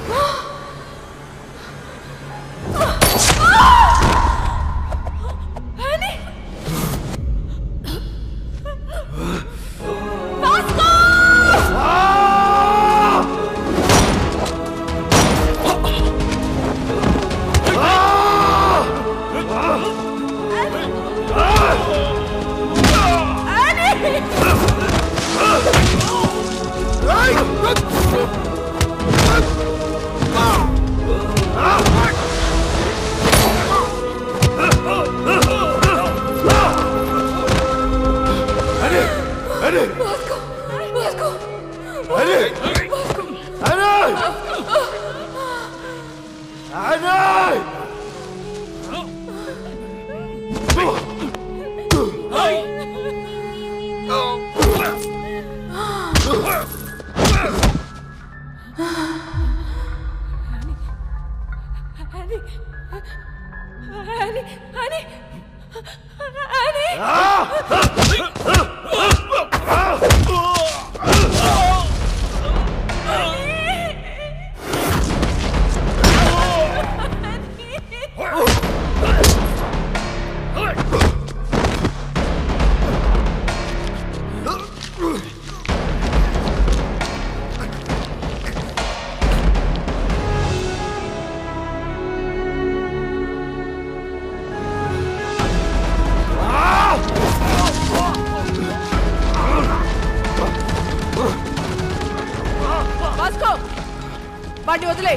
Vasco వాడిని వదిలే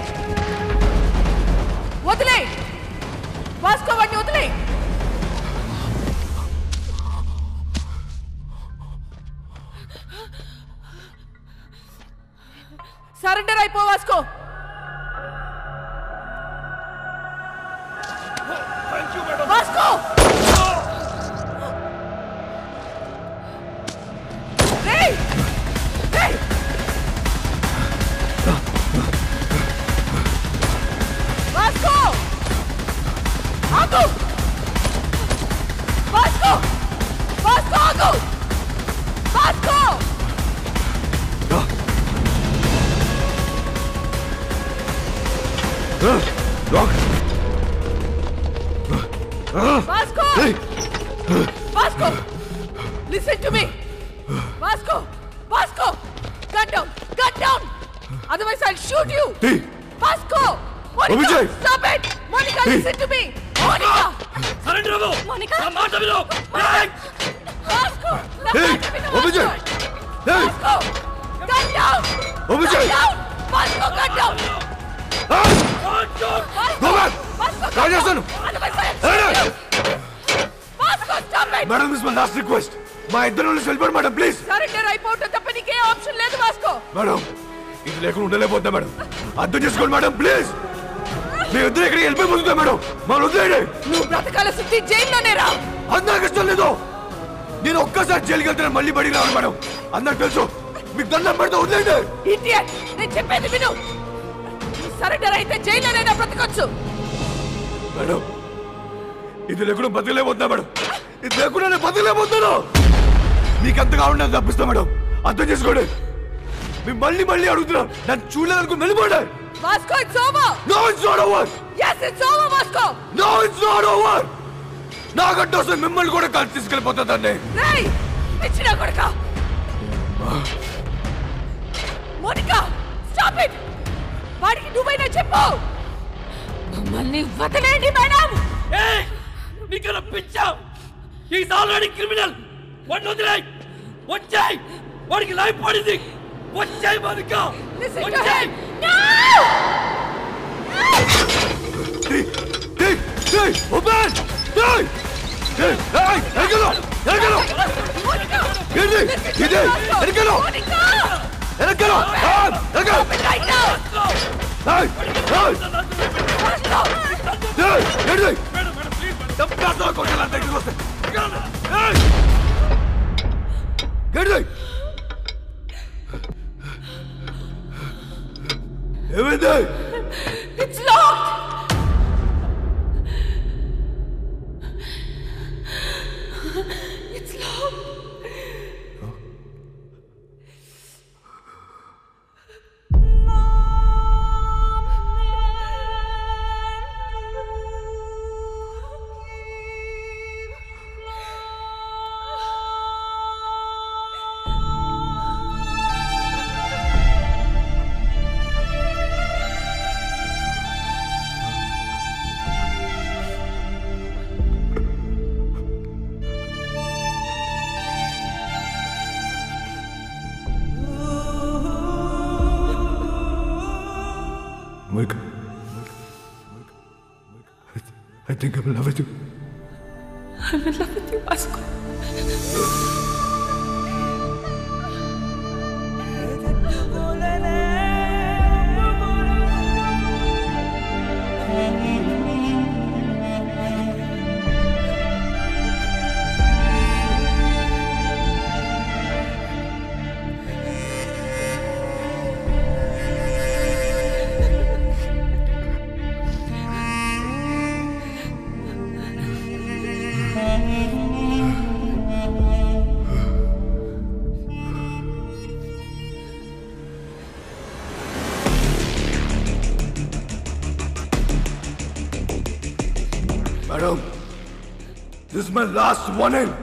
వదిలే వాస్కో వాడిని వదిలే సరెండర్ అయిపో వాస్కో వాస్కో రేయ్ రేయ్ వాస్కో ఆగు వాస్కో వాస్కో ఆగు Vasco Vasco Vasco listen to me Vasco Vasco get down get down otherwise I'll shoot you Hey. Vasco Monica Vijay. Stop it Monica Hey. Listen to me Monica surrender అవ్వు Monica నా మాట విను Vasco నా Hey. మాట విను, ఓ Vijay. Vasco. Hey. Vasco get down ఓ Vijay. Get down Vasco get down Go back. Raw చేస్తాను. Hey. Vasco stop it madam this my last request మా ఇద్దరు నుంచి వెళ్ళిపోండి మేడం ప్లీజ్ సరెండర్ అయిపోవటం తప్ప నీకే ఆప్షన్ లేదు వాస్కో మేడం ఇది లేకుండా ఉండలేకపోతున్నా మేడం అర్థం చేసుకోండి మేడం ప్లీజ్ మీ ఇద్దరు ఇక్కడికి వెళ్ళిపోతుందా మేడం మమ్మల్ని వదిలేయండి నువ్వు బ్రతకాల శుద్ధి జైల్లోనే రా అందరికి ఇష్టం లేదు నేను ఒక్కసారి జైలుకి వెళ్తాను మళ్ళీ బడికి రాను మేడం అందరికి తెలుసు మీకు దండం పెడితే వదిలేయండి ఇడియట్ నేను చెప్పేది విను సరెండర్ అయితే జైల్లోనైనా బ్రతకొచ్చు మేడం ఇది లేకుండా బతకలేకపోతున్నా మేడం ఇది లేకుండా నేను బతకలేకపోతున్నాను మీకు ఎంతగా ఉండదు తప్పిస్తా మేడం అర్థం చేసుకోండి మేము మళ్ళీ మళ్ళీ అడుగుతున్నా నన్ను చూడలేదనుకుని వెళ్ళిపోండి Vasco it's over no it's not over yes it's over Vasco no it's not over నాకంటే వస్తే మిమ్మల్ని కూడా కలిసి తీసుకెళ్ళిపోతుందండి రేయ్ పిచ్చిన కొడక మోనికా స్టాప్ ఇట్ వాడికి నువ్వైనా చెప్పు మమ్మల్ని వదిలేండి మేడం నీకన్నా పిచ్చా ఈస్ ఆల్రెడీ క్రిమినల్ వాడిని వదిలేయ్ వచ్చాయి వాడికి లైఫ్ పడింది వచ్చాయి మనిక Listen to వచ్చాయి him. No! ఏంటి? ఇది? వెనకాల! వెనకాల! ఆ! వెనకాల! ఏయ్! ఏయ్! ఏయ్! ఏంటిది? చంపేస్తా కొట్టాలి దగ్గరికి వస్తే. ఏయ్! ఏంటిది? ఏమైంది It's locked! It's locked! Monica. I think I'm in love with you. I'm in love with you, Vasco. Madam this my last warning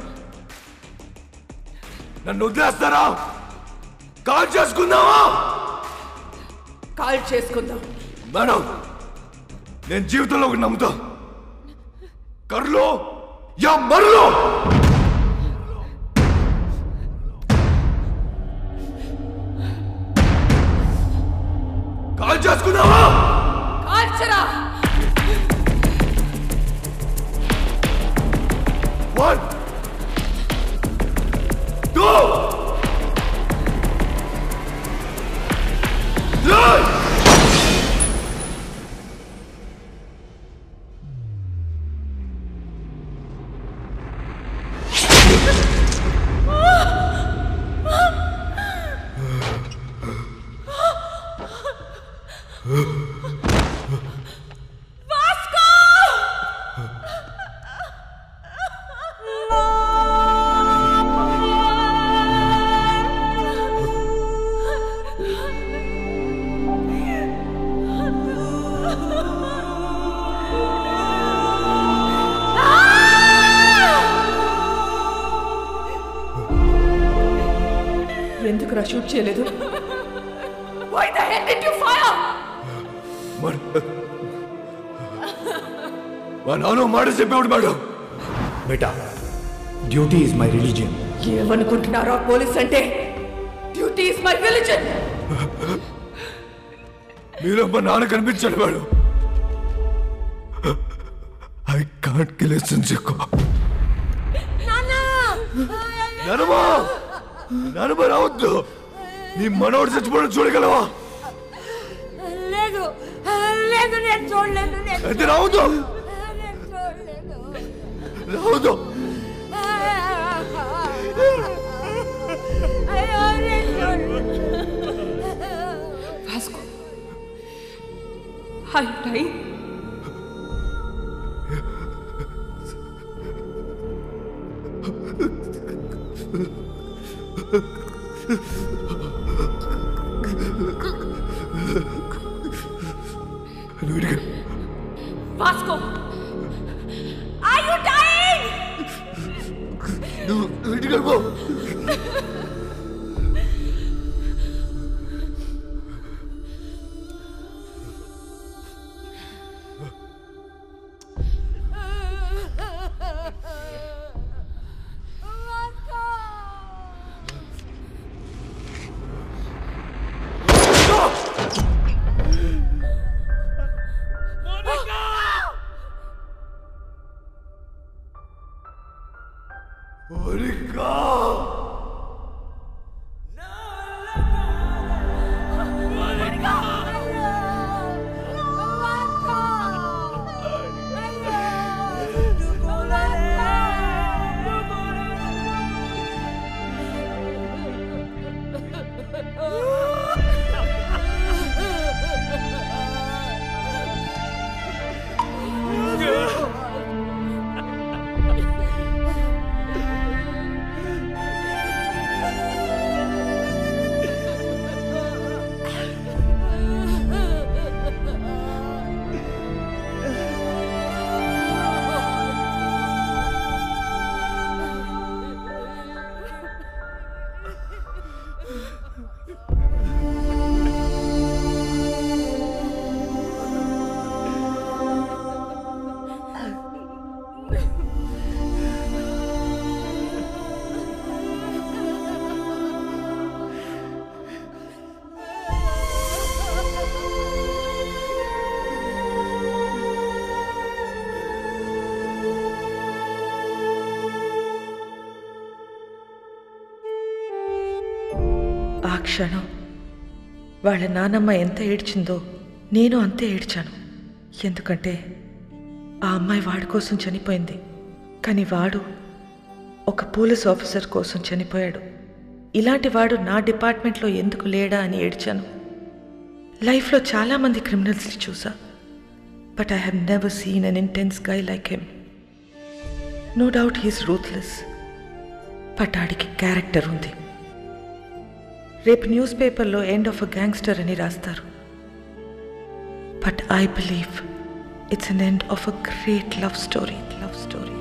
నన్ను వదిలేస్తారా కాల్ చేసుకుందామా కాల్ చేసుకుందాం మేడం నేను జీవితంలో ఒకటి నమ్ముతా కర్లో యా మరలో కాల్ చేసుకుందామా కాల్చరా One, two, three. ఎందుకురా షూట్ చేయలేదు Why the hell did you fire? మరి మా నాన్న మాట చెప్పేవాడు మేడం బేటా డ్యూటీ ఈజ్ మై రిలీజియన్ ఏమనుకుంటున్నారా పోలీస్ అంటే డ్యూటీ ఇస్ మై రిలీజన్ మీరు మా నాన్న కనిపించాడు మేడం ఐ కాంట్ కిల్ సిన్సికో నానమ్మా నానమ్మ రావద్దు నీ మనోడు చచ్చిపోవడం చూడగలవా లేదు లేదు నేను చూడలేదు నేను అయితే రావద్దు రావద్దు అయ్యో నేను చూడలేదు భాస్కో Are you dying? Vasco! Are you dying? నువ్వు ఇంటికి వెళ్ళిపో మోనికా క్షణం వాళ్ళ నానమ్మ ఎంత ఏడ్చిందో నేను అంతే ఏడ్చాను ఎందుకంటే ఆ అమ్మాయి వాడి కోసం చనిపోయింది కానీ వాడు ఒక పోలీస్ ఆఫీసర్ కోసం చనిపోయాడు ఇలాంటి వాడు నా డిపార్ట్మెంట్లో ఎందుకు లేడా అని ఏడ్చాను లైఫ్లో చాలామంది క్రిమినల్స్ని చూసా but I have never seen an intense guy like him no doubt he's ruthless but ఆడికి క్యారెక్టర్ ఉంది రేపు న్యూస్ పేపర్లో ఎండ్ ఆఫ్ అ గ్యాంగ్స్టర్ అని రాస్తారు but I believe it's an end of a great love story love story